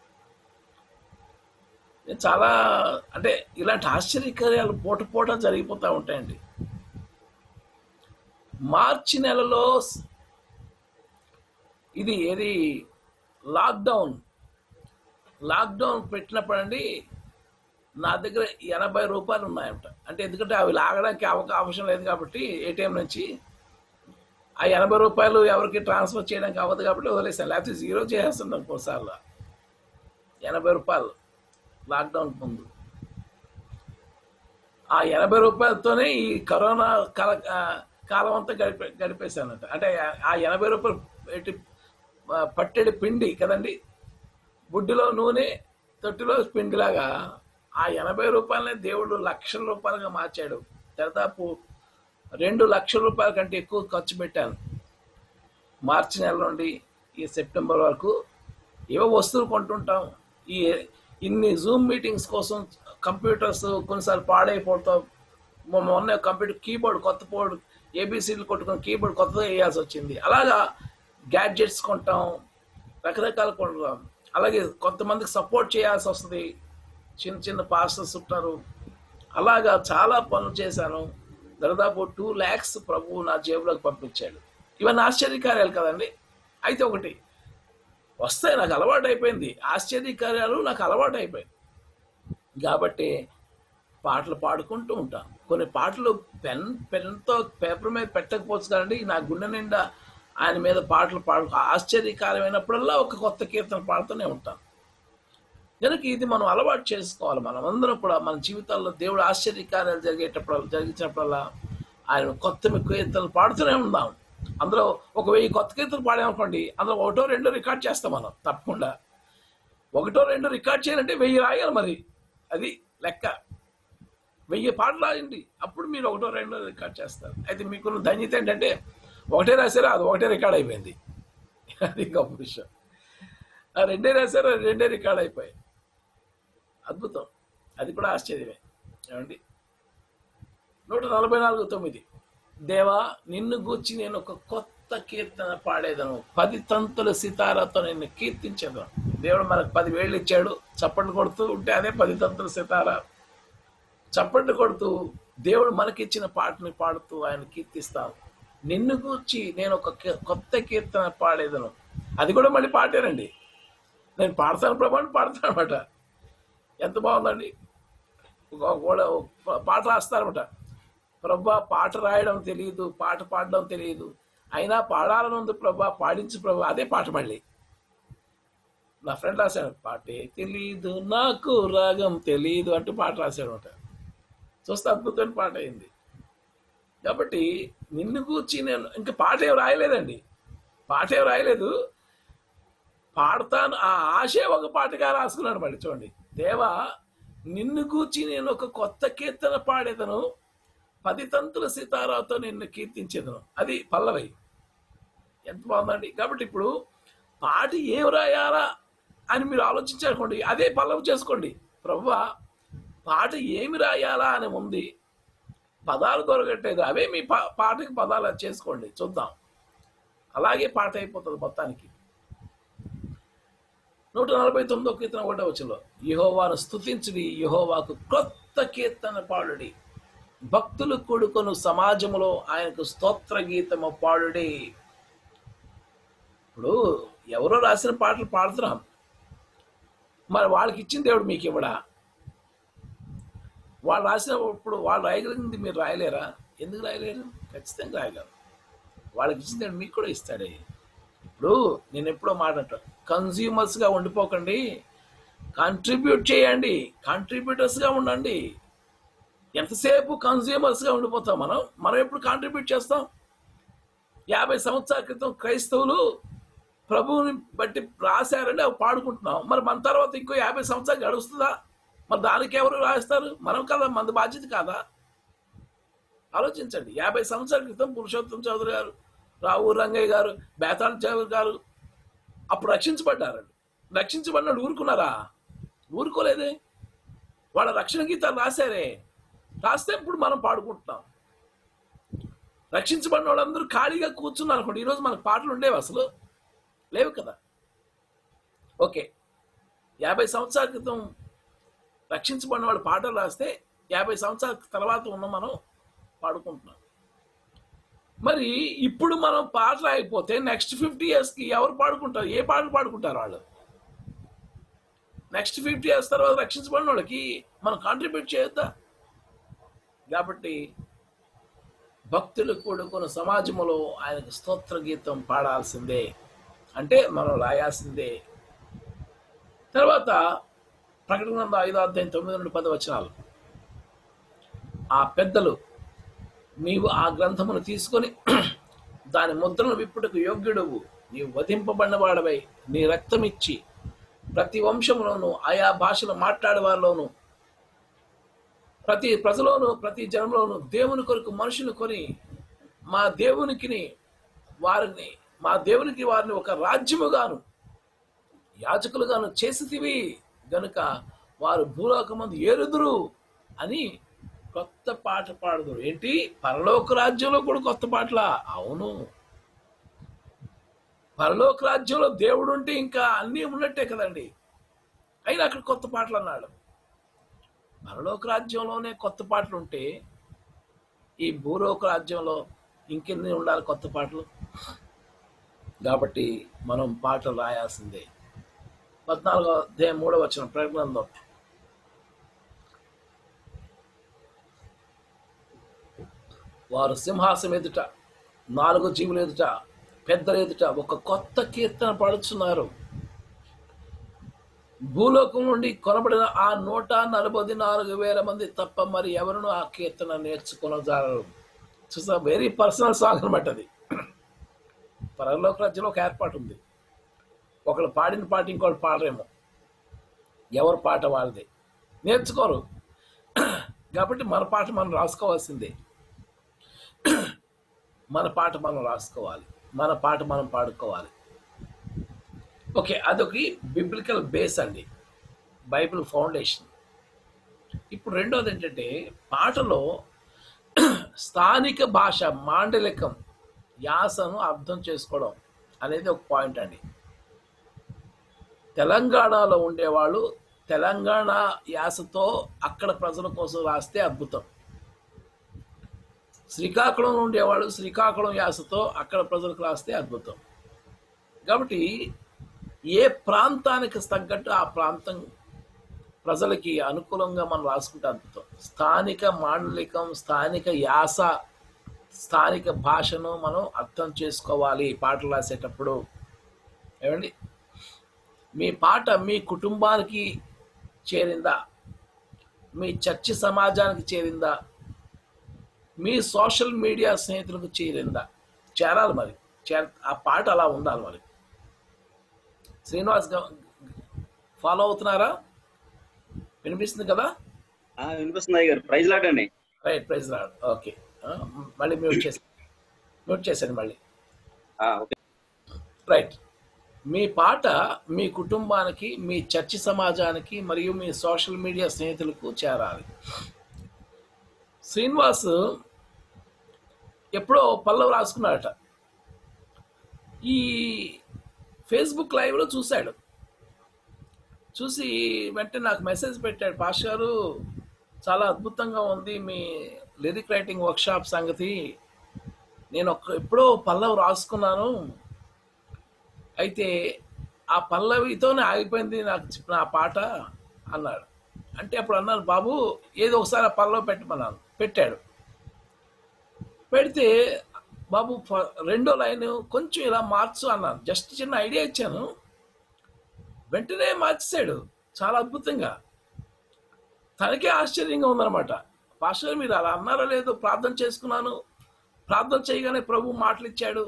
నేను చాలా అంటే ఇలాంటి ఆశ్చర్యకార్యాలు పూట పూట జరిగిపోతూ ఉంటాయండి మార్చి నెలలో స్- ఇది ఏది లాక్డౌన్ లాక్డౌన్ పెట్టినప్పుడండి నా దగ్గర ఎనభై రూపాయలు ఉన్నాయంట అంటే ఎందుకంటే అవి లాగడానికి అవకా అవకాశం లేదు కాబట్టి ఏటీఎం నుంచి ఆ ఎనభై రూపాయలు ఎవరికి ట్రాన్స్ఫర్ చేయడానికి అవ్వదు కాబట్టి వదిలేసాను లేకపోతే జీరో చేసేస్తున్నాను కొన్నిసార్లు ఎనభై రూపాయలు లాక్డౌన్ ముందు ఆ ఎనభై రూపాయలతోనే ఈ కరోనా కాల ఆ, కాలం అంతా గడిపే గడిపేశానంట అంటే ఆ ఎనభై రూపాయలు పెట్టి ఆ, పట్టెడి పిండి కదండి బుడ్డిలో నూనె తొట్టిలో పిండిలాగా ఆ ఎనభై రూపాయలనే దేవుడు లక్షల రూపాయలుగా మార్చాడు దాదాపు రెండు లక్షల రూపాయల కంటే ఎక్కువ ఖర్చు పెట్టాను మార్చి నెల నుండి ఈ సెప్టెంబర్ వరకు ఏవో వస్తువులు కొంటుంటాం ఈ ఇన్ని జూమ్ మీటింగ్స్ కోసం కంప్యూటర్స్ కొన్నిసార్లు పాడైపోతాం మొ- మొన్న కంప్యూటర్ కీబోర్డ్ కొత్త బోర్డు ఏబీసీలు కొట్టుకుని కీబోర్డ్ కొత్తగా వేయాల్సి వచ్చింది అలాగా గ్యాడ్జెట్స్ కొంటాం రకరకాలు కొంటాం అలాగే కొంతమందికి సపోర్ట్ చేయాల్సి వస్తుంది చిన్న చిన్న పాస్టర్స్ ఉంటారు అలాగా చాలా పనులు చేశాను దాదాపు టూ ల్యాక్స్ ప్రభువు నా జేబులోకి పంపించాడు ఇవన్నీ ఆశ్చర్యకార్యాలు కదండి అయితే ఒకటి వస్తాయి నాకు అలవాటు అయిపోయింది ఆశ్చర్యకార్యాలు నాకు అలవాటు అయిపోయింది కాబట్టి పాటలు పాడుకుంటూ ఉంటాను కొన్ని పాటలు పెన్ పెన్తో పేపర్ మీద పెట్టకపోవచ్చు కదండి నా గుండె నిండా ఆయన మీద పాటలు పాడు ఆశ్చర్యకారమైనప్పుడల్లా ఒక కొత్త కీర్తన పాడుతూనే ఉంటాను కనుక ఇది మనం అలవాటు చేసుకోవాలి మనం అందరం కూడా మన జీవితాల్లో దేవుడు ఆశ్చర్యకార్యాలు జరిగేటప్పుడు జరిగించినప్పుడల్లా ఆయన కొత్త కీర్తనలు పాడుతూనే ఉందాం అందులో ఒక వెయ్యి కొత్త కీర్తనలు పాడామనుకోండి అందులో ఒకటో రెండో రికార్డ్ చేస్తాం మనం తప్పకుండా ఒకటో రెండో రికార్డ్ చేయాలంటే వెయ్యి రాయాలి మరి అది లెక్క వెయ్యి పాటలు రాయండి అప్పుడు మీరు ఒకటో రెండో రికార్డ్ చేస్తారు అయితే మీకున్న ధన్యత ఏంటంటే ఒకటే రాశారా అది ఒకటే రికార్డ్ అయిపోయింది అది గొప్ప విషయం ఆ రెండే రాశారు అది రెండే రికార్డ్ అయిపోయాయి అద్భుతం అది కూడా ఆశ్చర్యమే ఏమండి నూట నలభై నాలుగు తొమ్మిది దేవా నిన్ను గూర్చి నేను ఒక కొత్త కీర్తన పాడేదను పది తంతుల సితారాతో నిన్ను కీర్తించేదను దేవుడు మనకు పది వేళ్ళు ఇచ్చాడు చప్పట్లు కొడుతూ ఉంటే అదే పది తంతుల సితారా చప్పట్లు కొడుతూ దేవుడు మనకిచ్చిన పాటని పాడుతూ ఆయన కీర్తిస్తాం నిన్ను గూర్చి నేను ఒక కీ- కొత్త కీర్తన పాడేదను అది కూడా మళ్ళీ పాడారండి నేను పాడతాను ప్రభా అని పాడతాను అనమాట ఎంత బాగుందండి ఒక- కూడా ఒక పాట రాస్తారనమాట ప్రభా పాట రాయడం తెలియదు పాట పాడడం తెలియదు అయినా పాడాలని ఉంది ప్రభా పాడించు ప్రభా అదే పాట మళ్ళీ నా ఫ్రెండ్ రాశాడు పాటే తెలీదు నాకు రాగం తెలీదు అంటూ పాట రాశాడు అనమాట చూస్తే అద్భుతమైన పాట అయింది కాబట్టి నిన్ను కూర్చి నేను ఇంకా పాట ఏం రాయలేదండి పాట ఏం రాయలేదు పాడతాను ఆ ఆశే ఒక పాటగా రాసుకున్నాడు మళ్ళీ చూడండి దేవా నిన్ను కూర్చి నేను ఒక కొత్త కీర్తన పాడేదను పది తంతుల సితారాతో నిన్ను కీర్తించేదను అది పల్లవి ఎంత బాగుందండి కాబట్టి ఇప్పుడు పాట ఏం రాయాలా అని మీరు ఆలోచించారుకోండి అదే పల్లవి చేసుకోండి ప్రభువా పాట ఏమి రాయాలా అని ఉంది పదాలు దొరకట్లేదు అవే మీ పా పాటకి పదాలు చేసుకోండి చూద్దాం అలాగే పాట అయిపోతుంది మొత్తానికి నూట నలభై తొమ్మిదో కీర్తన ఒకటో వచ్చలో యహోవాను స్తుతించుడి యహోవాకు కొత్త కీర్తన పాడుడి భక్తులు కూడుకొను సమాజములో ఆయనకు స్తోత్ర గీతము పాడుడి ఇప్పుడు ఎవరో రాసిన పాటలు పాడుతున్నాం మరి వాళ్ళకి ఇచ్చిన దేవుడు మీకు ఇవ్వడా వాళ్ళు రాసినప్పుడు వాళ్ళు రాయగలిగింది మీరు రాయలేరా ఎందుకు రాయలేరు ఖచ్చితంగా రాయగలరు వాళ్ళకి ఇచ్చింది మీకు కూడా ఇస్తాడే ఇప్పుడు నేను ఎప్పుడో మాట అంటాను కన్జ్యూమర్స్గా ఉండిపోకండి కాంట్రిబ్యూట్ చేయండి కాంట్రిబ్యూటర్స్గా ఉండండి ఎంతసేపు కన్జ్యూమర్స్గా ఉండిపోతాం మనం మనం ఎప్పుడు కాంట్రిబ్యూట్ చేస్తాం యాభై సంవత్సరాల క్రితం క్రైస్తవులు ప్రభువుని బట్టి రాశారని అవి పాడుకుంటున్నాం మరి మన తర్వాత ఇంకో యాభై సంవత్సరాలు గడుస్తుందా మరి దానికి ఎవరు రాస్తారు మనం కదా మన బాధ్యత కాదా ఆలోచించండి యాభై సంవత్సరాల క్రితం పురుషోత్తం చౌదరి గారు రావు రంగయ్య గారు బేతాళ చౌదరి గారు అప్పుడు రక్షించబడ్డారండి రక్షించబడినాడు ఊరుకున్నారా ఊరుకోలేదే వాళ్ళ రక్షణ గీతాలు రాశారే రాస్తే ఇప్పుడు మనం పాడుకుంటున్నాం రక్షించబడిన వాళ్ళందరూ ఖాళీగా కూర్చున్నారు అనుకోండి ఈరోజు మనకు పాటలు ఉండేవి అసలు లేవు కదా ఓకే యాభై సంవత్సరాల క్రితం రక్షించబడిన వాళ్ళు పాటలు రాస్తే యాభై సంవత్సరాల తర్వాత ఉన్న మనం పాడుకుంటున్నాం మరి ఇప్పుడు మనం పాటలు అయిపోతే నెక్స్ట్ ఫిఫ్టీ ఇయర్స్కి ఎవరు పాడుకుంటారు ఏ పాటలు పాడుకుంటారు వాళ్ళు నెక్స్ట్ ఫిఫ్టీ ఇయర్స్ తర్వాత రక్షించబడిన వాళ్ళకి మనం కాంట్రిబ్యూట్ చేయొద్దా కాబట్టి భక్తులు కూడుకున్న సమాజంలో ఆయనకు స్తోత్ర గీతం పాడాల్సిందే అంటే మనం రాయాల్సిందే తర్వాత ప్రకటన గ్రంథం ఐదో అధ్యాయం తొమ్మిది నుండి పది వచనాలు ఆ పెద్దలు నీవు ఆ గ్రంథమును తీసుకొని దాని ముద్రను విప్పుటకు యోగ్యుడవు నీవు వధింపబడిన వాడవై నీ రక్తం ఇచ్చి ప్రతి వంశంలోను ఆయా భాషలు మాట్లాడే వారిలోను ప్రతి ప్రజలోను ప్రతి జనంలోను దేవుని కొరకు మనుషులు కొని మా దేవునికి వారిని మా దేవునికి వారిని ఒక రాజ్యముగాను యాజకులుగాను చేసితివి గనుక వారు భూలోకమందు ఏరుదురు అని కొత్త పాట పాడుదురు ఏంటి పరలోక రాజ్యంలో కూడా కొత్త పాటలా అవును పరలోక రాజ్యంలో దేవుడు ఉంటే ఇంకా అన్నీ ఉన్నట్టే కదండి అయినా అక్కడ కొత్త పాటలు అన్నాడు పరలోక రాజ్యంలోనే కొత్త పాటలు ఉంటే ఈ భూలోక రాజ్యంలో ఇంకెన్ని ఉండాలి కొత్త పాటలు కాబట్టి మనం పాటలు రాయాల్సిందే పద్నాలుగో అధ్యాయం మూడో వచ్చిన ప్రకటనలో వారు సింహాసం ఎదుట నాలుగు జీవులు ఎదుట పెద్దల ఎదుట ఒక కొత్త కీర్తన పాడుచున్నారు భూలోకం నుండి కొనబడిన ఆ నూట నలభై నాలుగు వేల మంది తప్ప మరి ఎవరును ఆ కీర్తన నేర్చుకునజాలరు చూసా వెరీ పర్సనల్ సాంగ్ అనమాట అది పరలోక రాజ్యంలో ఒక ఏర్పాటు ఉంది ఒకళ్ళు పాడిన పాట ఇంకోళ్ళు పాడరేమో ఎవరు పాట వాళ్ళది నేర్చుకోరు కాబట్టి మన పాట మనం రాసుకోవాల్సిందే మన పాట మనం రాసుకోవాలి మన పాట మనం పాడుకోవాలి ఓకే అదొక బిబ్లికల్ బేస్ అండి బైబిల్ ఫౌండేషన్ ఇప్పుడు రెండోది ఏంటంటే పాటలో స్థానిక భాష మాండలికం యాసను అర్థం చేసుకోవడం అనేది ఒక పాయింట్ అండి తెలంగాణలో ఉండేవాళ్ళు తెలంగాణ యాసతో అక్కడ ప్రజల కోసం రాస్తే అద్భుతం శ్రీకాకుళంలో ఉండేవాళ్ళు శ్రీకాకుళం యాసతో అక్కడ ప్రజలకు రాస్తే అద్భుతం కాబట్టి ఏ ప్రాంతానికి తగ్గట్టు ఆ ప్రాంతం ప్రజలకి అనుకూలంగా మనం రాసుకుంటే అద్భుతం స్థానిక మాండలికం స్థానిక యాస స్థానిక భాషను మనం అర్థం చేసుకోవాలి పాటలు రాసేటప్పుడు ఏమండి మీ పాట మీ కుటుంబానికి చేరిందా మీ చర్చి సమాజానికి చేరిందా మీ సోషల్ మీడియా స్నేహితులకు చేరిందా చేరాలి మరి చేర ఆ పాట అలా ఉండాలి మరి శ్రీనివాస్ ఫాలో అవుతున్నారా వినిపిస్తుంది కదా ఆ, వినిపిస్తుంది అయ్య గారు ప్రైజ్ లాటండి రైట్ ప్రైజ్ రాడు ఓకే మళ్ళీ మ్యూట్ చేసి మ్యూట్ చేశాను మళ్ళీ ఓకే రైట్ మీ పాట మీ కుటుంబానికి మీ చర్చి సమాజానికి మరియు మీ సోషల్ మీడియా స్నేహితులకు చేరాలి శ్రీనివాస్ ఎప్పుడో పల్లవి రాసుకున్నాడట ఈ ఫేస్బుక్ లైవ్లో చూశాడు చూసి వెంటనే నాకు మెసేజ్ పెట్టాడు పాష్ గారు చాలా అద్భుతంగా ఉంది మీ లిరిక్ రైటింగ్ వర్క్షాప్ సంగతి నేను ఒక ఎప్పుడో పల్లవి రాసుకున్నాను అయితే ఆ పల్లవితోనే ఆగిపోయింది నాకు చెప్పిన ఆ పాట అన్నాడు అంటే అప్పుడు అన్నాను బాబు ఏదో ఒకసారి ఆ పళ్ళలో పెట్టమన్నాను పెట్టాడు పెడితే బాబు ఫ- రెండో లైన్ కొంచెం ఇలా మార్చు అన్నాను జస్ట్ చిన్న ఐడియా ఇచ్చాను వెంటనే మార్చేశాడు చాలా అద్భుతంగా తనకే ఆశ్చర్యంగా ఉందన్నమాట పాస్టర్ మీరు అలా అన్నారో లేదో ప్రార్థన చేసుకున్నాను ప్రార్థన చేయగానే ప్రభు మాటలు ఇచ్చాడు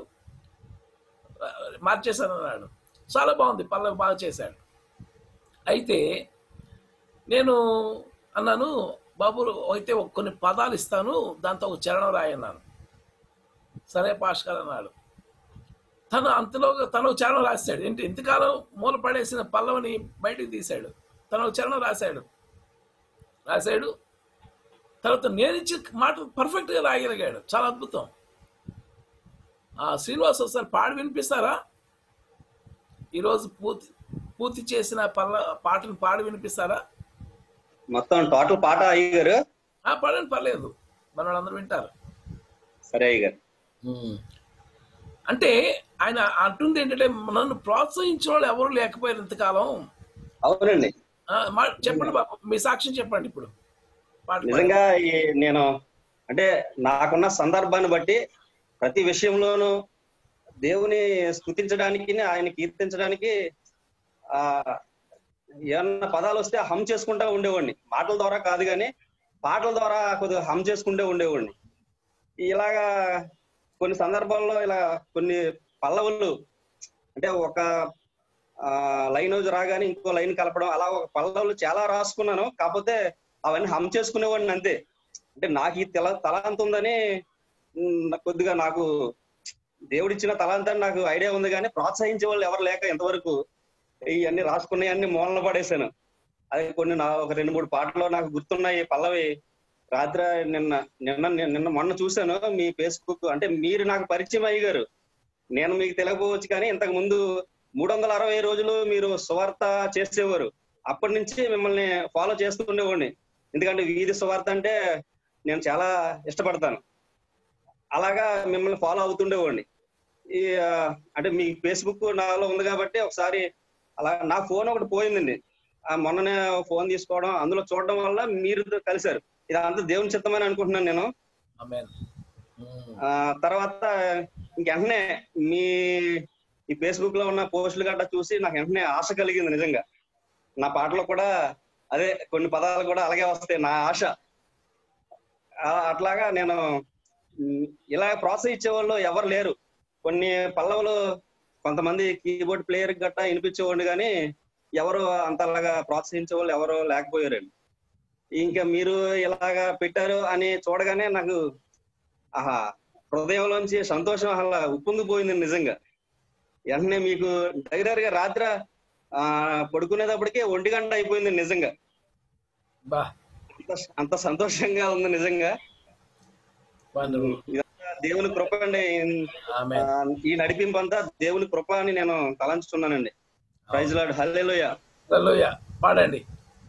ఆ, మార్చేశాను అన్నాడు చాలా బాగుంది పల్లవి బాగా చేశాడు అయితే నేను అన్నాను బాబు అయితే ఒక కొన్ని పదాలు ఇస్తాను దాంతో ఒక చరణం రాయన్నాను సరే పాస్కర్ అన్నాడు తను అంతలో తను ఒక చరణం రాశాడు ఏంటి ఇంతకాలం మూల పడేసిన పల్లవిని బయటికి తీశాడు తను ఒక చరణం రాశాడు రాశాడు తర్వాత నేను ఇచ్చిన మాట పర్ఫెక్ట్గా రాయగలిగాడు చాలా అద్భుతం ఆ శ్రీనివాస్ ఒకసారి పాడి వినిపిస్తారా ఈరోజు పూర్తి పూర్తి చేసిన పల్ల పాటను పాడి వినిపిస్తారా మొత్తం టోటల్ పాట అయ్య గారు ఆ పాడండి పర్లేదు మన వాళ్ళందరూ వింటారు సరే అయ్య గారు అంటే ఆయన అంటుంది ఏంటంటే నన్ను ప్రోత్సహించిన వాళ్ళు ఎవరు లేకపోయారు ఇంతకాలం అవునండి ఆ, మా- చెప్పండి బాబు మీ సాక్ష్యం చెప్పండి ఇప్పుడు పాట పాడండి. నిజంగా ఈ నేను అంటే నాకున్న సందర్భాన్ని బట్టి ప్రతి విషయంలోనూ దేవుని స్తుతించడానికి ఆయన కీర్తించడానికి ఆ ఏమన్నా పదాలు వస్తే హమ్ చేసుకుంటా ఉండేవాడిని మాటల ద్వారా కాదు కానీ పాటల ద్వారా కొద్దిగా హమ్ చేసుకుంటూ ఉండేవాడిని ఇలాగా కొన్ని సందర్భాల్లో ఇలా కొన్ని పల్లవులు అంటే ఒక లైన్ రాగానే ఇంకో లైన్ కలపడం అలా ఒక పల్లవులు చాలా రాసుకున్నాను కాకపోతే అవన్నీ హమ్ చేసుకునేవాడిని అంతే అంటే నాకు ఈ తల తలాంత ఉందని ఉమ్, నాకు కొద్దిగా నాకు దేవుడిచ్చిన తలాంతాన్ని నాకు ఐడియా ఉంది కానీ ప్రోత్సహించే వాళ్ళు ఎవరు లేక ఇంతవరకు ఇవన్నీ రాసుకున్నాయన్ని మూలన పడేశాను అది కొన్ని నా ఒక రెండు మూడు పాటలు నాకు గుర్తున్నాయి పల్లవి రాత్రి నిన్న నిన్న నిన్న మొన్న చూశాను మీ ఫేస్బుక్ అంటే మీరు నాకు పరిచయం అయ్యారు నేను మీకు తెలియకపోవచ్చు కానీ ఇంతకు ముందు మూడు వందల అరవై రోజులు మీరు సువార్త చేసేవారు అప్పటి నుంచి మిమ్మల్ని ఫాలో చేస్తూ ఉండేవాడిని ఎందుకంటే వీధి సువార్త అంటే నేను చాలా ఇష్టపడతాను అలాగా మిమ్మల్ని ఫాలో అవుతుండేవాడిని ఈ ఆ, అంటే మీ ఫేస్బుక్ నాలో ఉంది కాబట్టి ఒకసారి అలా నా ఫోన్ ఒకటి పోయిందండి ఆ మొన్ననే ఫోన్ తీసుకోవడం అందులో చూడడం వల్ల మీరు కలిశారు ఇదంతా దేవుని చిత్తమని అనుకుంటున్నాను నేను ఆమేన్. ఉమ్. ఆ తర్వాత ఇంకెంటనే మీ ఈ ఫేస్బుక్ లో ఉన్న పోస్టులు గట్రా చూసి నాకు వెంటనే ఆశ కలిగింది నిజంగా నా పాటలో కూడా అదే కొన్ని పదాలు కూడా అలాగే వస్తాయి నా ఆశ ఆ, అట్లాగా నేను ఉమ్, ఇలా ప్రోత్సహించే వాళ్ళు ఎవరు లేరు కొన్ని పల్లవులు కొంతమంది కీబోర్డ్ ప్లేయర్ గట్టా వినిపించేవాళ్ళు కానీ ఎవరు అంతలాగా ప్రోత్సహించే వాళ్ళు ఎవరు లేకపోయారండి ఇంకా మీరు ఇలాగా పెట్టారు అని చూడగానే నాకు ఆహా హృదయంలోంచి సంతోషం అలా ఉప్పొంగిపోయింది నిజంగా వెంటనే మీకు దగ్గరగా రాత్రి ఆ పడుకునేటప్పటికే ఒంటి గంట అయిపోయింది నిజంగా బా అంత- అంత సంతోషంగా ఉంది నిజంగా వండర్ఫుల్ ఇదంతా దేవుని కృప అండి ఆమె ఆ, ఈ నడిపింపు అంతా దేవుని కృప అని నేను తలంచుతున్నానండి ప్రైజ్ లాడ్ హల్లెలూయా పాడండి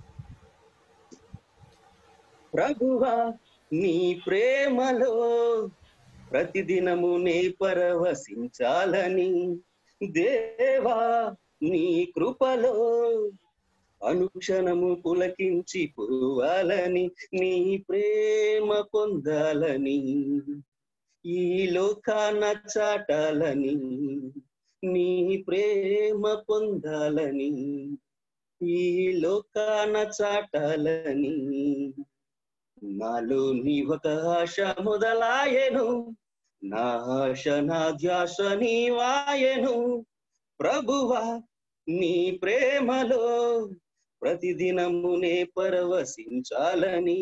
ప్రభువా నీ ప్రేమలో ప్రతిదినము నే పరవశించాలని దేవా నీ కృపలో అనుక్షణము పులకించి పోవాలని నీ ప్రేమ పొందాలని ఈ లోకాన చాటాలని నీ ప్రేమ పొందాలని ఈ లోకాన చాటాలని నాలో నీ ఒక ఆశ మొదలాయను నా ఆశ నా ధ్యాస నీవాయను ప్రభువా నీ ప్రేమలో ప్రతిదినమునే పరవశించాలని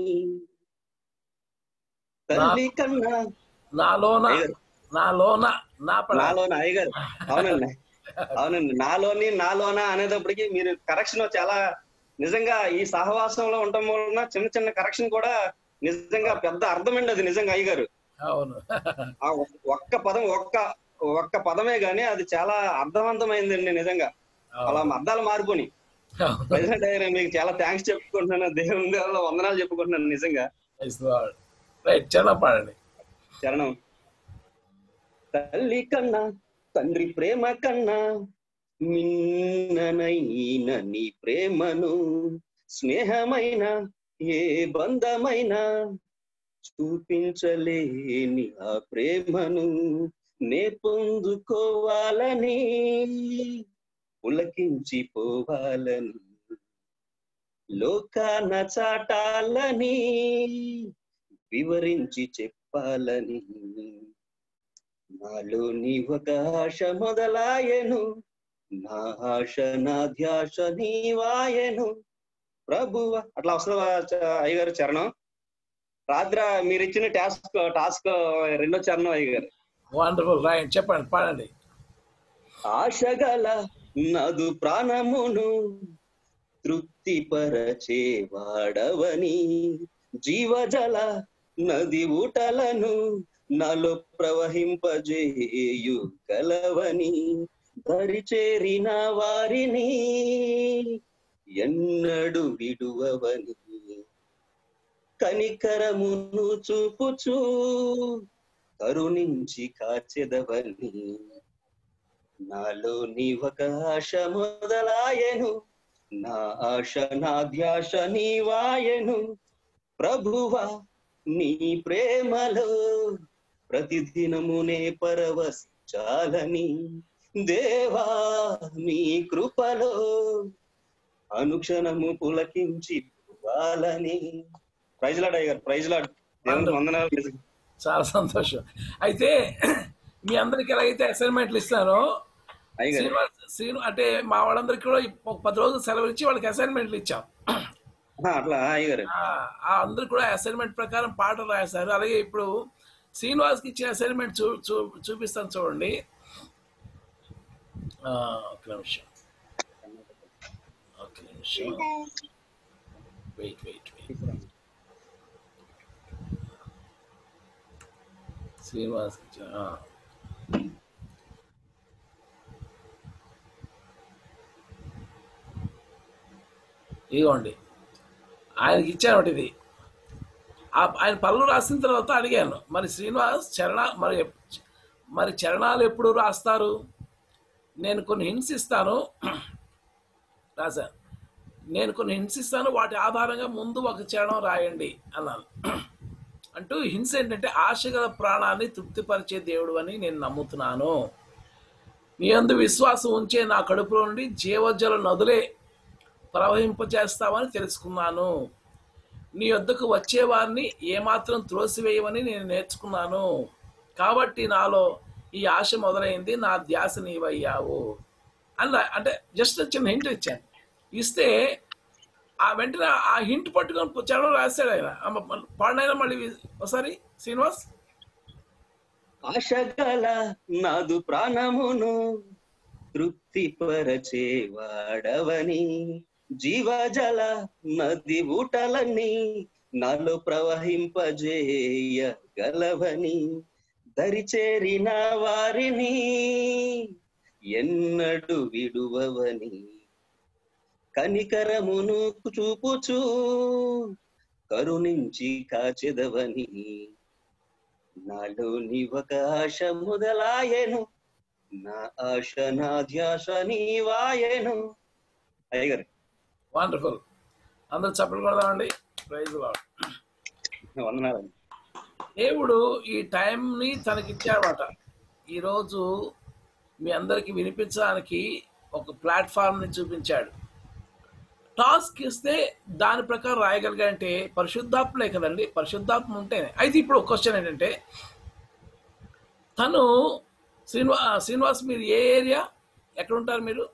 తల్లి కన్నా నాలోన అయ్యగారు, నాలోన నా పడ నాలోన అయ్యగారు అవునండి అవునండి నాలోని నాలోన అనేటప్పటికి మీరు కరెక్షన్ చాలా నిజంగా ఈ సహవాసంలో ఉండటం వలన చిన్న చిన్న కరెక్షన్ కూడా నిజంగా పెద్ద అర్థమండి అది నిజంగా అయ్యగారు అవును ఆ ఒ- ఒక్క పదం ఒక్క ఒక్క పదమే గానీ అది చాలా అర్థవంతమైందండి నిజంగా అలా అర్థాలు మారిపోయి అవును. ప్రెసిడెంట్ అయ్యారు మీకు చాలా థ్యాంక్స్ చెప్పుకుంటున్నాను దేవుని దేవుళ్ళ వందనాలు చెప్పుకుంటున్నాను నిజంగా Praise the Lord. రైట్ చాలా పాడండి చరణం తల్లి కన్నా తండ్రి ప్రేమ కన్నా మిన్ననైన నీ ప్రేమను స్నేహమైన ఏ బంధమైన చూపించలేని ఆ ప్రేమను నే పొందుకోవాలని పులకించిపోవాలని లోకాన చాటాలని వివరించి చెప్పాలని నాలోని ఒక ఆశ మొదలాయను నా ఆశ నా ధ్యాస నీవాయను ప్రభువ అట్లా వస్తుందా చ- అయ్యగారు చరణం రాత్రి మీరు ఇచ్చిన టాస్క్ టాస్క్ రెండో చరణం అయ్యగారు వండర్ఫుల్ రాయండి చెప్పండి పాడండి ఆశగల నదు ప్రాణమును తృప్తిపరచే వాడవని జీవజల నది ఊటలను నాలో ప్రవహింపజేయు కలవని దరిచేరిన వారిని ఎన్నడు విడువవని కనికరమును చూపుచూ కరుణించి కాచెదవని నాలో నీ ఒక ఆశ మొదలాయను నా ఆశ నా ధ్యాస నీవాయను ప్రభువా నీ ప్రేమలో ప్రతిదినమునే పరవశించాలని దేవా నీ కృపలో అనుక్షణము పులకించి పోవాలని ప్రైజ్ లాడ్ అయ్యారు ప్రైజ్ లాడ్ దేవుని వందనాలు చాలా సంతోషం అయితే మీ అందరికి ఎలాగైతే అసైన్మెంట్లు ఇస్తానో అయ్యగారు శ్రీనివాస్ శ్రీను అంటే మా వాళ్ళందరికీ కూడా ఒక పది రోజులు సెలవు ఇచ్చి వాళ్ళకి అసైన్మెంట్లు ఇచ్చాం ఆ, అట్లా అయ్యగారు ఆ ఆ అందరూ కూడా అసైన్మెంట్ ప్రకారం పాటలు రాశారు అలాగే ఇప్పుడు శ్రీనివాస్కి ఇచ్చిన అసైన్మెంట్ చూ చూ చూపిస్తాను చూడండి ఆ, ఒక్క నిమిషం ఒక్క నిమిషం వెయిట్ వెయిట్ వెయిట్ శ్రీనివాస్ ఇచ్చిన ఆ. ఇదిగోండి ఆయనకి ఇచ్చాను ఇది ఆ- ఆయన పనులు రాసిన తర్వాత అడిగాను మరి శ్రీనివాస్ చరణ మరి ఎప్- మరి చరణాలు ఎప్పుడు రాస్తారు నేను కొన్ని హింట్స్ ఇస్తాను రాశాను నేను కొన్ని హింట్స్ ఇస్తాను వాటి ఆధారంగా ముందు ఒక చరణం రాయండి అన్నాను అంటూ హింస ఏంటంటే ఆశ గల ప్రాణాన్ని తృప్తిపరిచే దేవుడు అని నేను నమ్ముతున్నాను నీ అందు విశ్వాసం ఉంచే నా కడుపులో నుండి జీవజల నదులే ప్రవహింపజేస్తామని తెలుసుకున్నాను నీ వద్దకు వచ్చేవారిని ఏమాత్రం త్రోసివేయమని నేను నేర్చుకున్నాను కాబట్టి నాలో ఈ ఆశ మొదలైంది నా ధ్యాస నీవయ్యావు అని రా- అంటే జస్ట్ చిన్న హింట్ ఇచ్చాను ఇస్తే ఆ వెంటనే ఆ హింట్ పట్టుకొని చదవడం రాశాడు ఆయన అమ్మ, మళ్ళీ పాడినైనా మళ్ళీ ఒకసారి శ్రీనివాస్ ఆశగల నాదు ప్రాణమును తృప్తిపరచే వాడవని జీవజల నది ఊటలన్నీ నాలో ప్రవహింపజేయ గలవని దరిచేరిన వారిని ఎన్నడు విడువవని కనికరమును చూపుచూ కరుణించి కాచెదవని నాలో నీ ఒక ఆశ మొదలాయను నా ఆశ నా ధ్యాస నీవాయను అయ్యగారు వండర్ఫుల్ అందరూ చప్పట్లు కొడదామండి ప్రైజ్ లార్డ్ వందనాలు దేవుడు ఈ టైంని తనకిచ్చాడట ఈరోజు మీ అందరికీ వినిపించడానికి ఒక ప్లాట్ఫామ్ని చూపించాడు టాస్క్ ఇస్తే దాని ప్రకారం రాయగలిగాంటే పరిశుద్ధాత్మలే కదండి పరిశుద్ధాత్మ ఉంటేనే అయితే ఇప్పుడు ఒక క్వశ్చన్ ఏంటంటే తను శ్రీనివా శ్రీనివాస్ మీరు ఏ ఏరియా ఎక్కడ ఉంటారు మీరు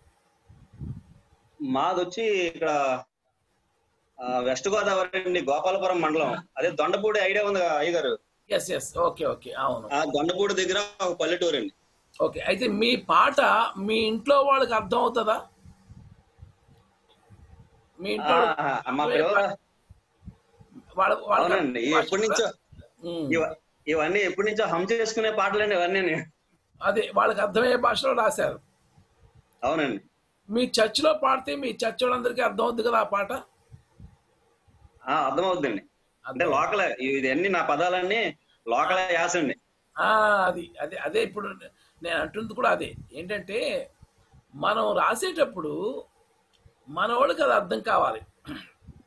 మాది వచ్చి ఇక్కడ ఆ, వెస్ట్ గోదావరి అండి గోపాలపురం మండలం అదే దొండపూడి ఐడియా ఉంది కదా అయ్యగారు ఎస్ ఎస్ ఓకే ఓకే అవును ఆ దొండపూడి దగ్గర ఒక పల్లెటూరు అండి ఓకే అయితే మీ పాట మీ ఇంట్లో వాళ్ళకి అర్థం అవుతుందా మీ ఇంట్లో ఆ, మా పిల్లల వాళ్ళ వాళ్ళ అవునండి ఎప్పటి నుంచో ఇవ- ఇవన్నీ ఎప్పటి నుంచో హమ్ చేసుకునే పాటలండి ఇవన్నీ అదే వాళ్ళకి అర్థమయ్యే భాషలో రాశారు అవునండి మీ చర్చిలో పాడితే మీ చర్చ్ వాళ్ళందరికీ అర్థం అవుతుంది కదా ఆ పాట ఆ అర్థమవుతుందండి అంటే లోకల్ ఇది అన్ని నా పదాలన్నీ లోకల్ యాస అండి ఆ, అది అదే అదే ఇప్పుడు నేను అంటుంది కూడా అదే ఏంటంటే మనం రాసేటప్పుడు మన వాళ్ళకి అది అర్థం కావాలి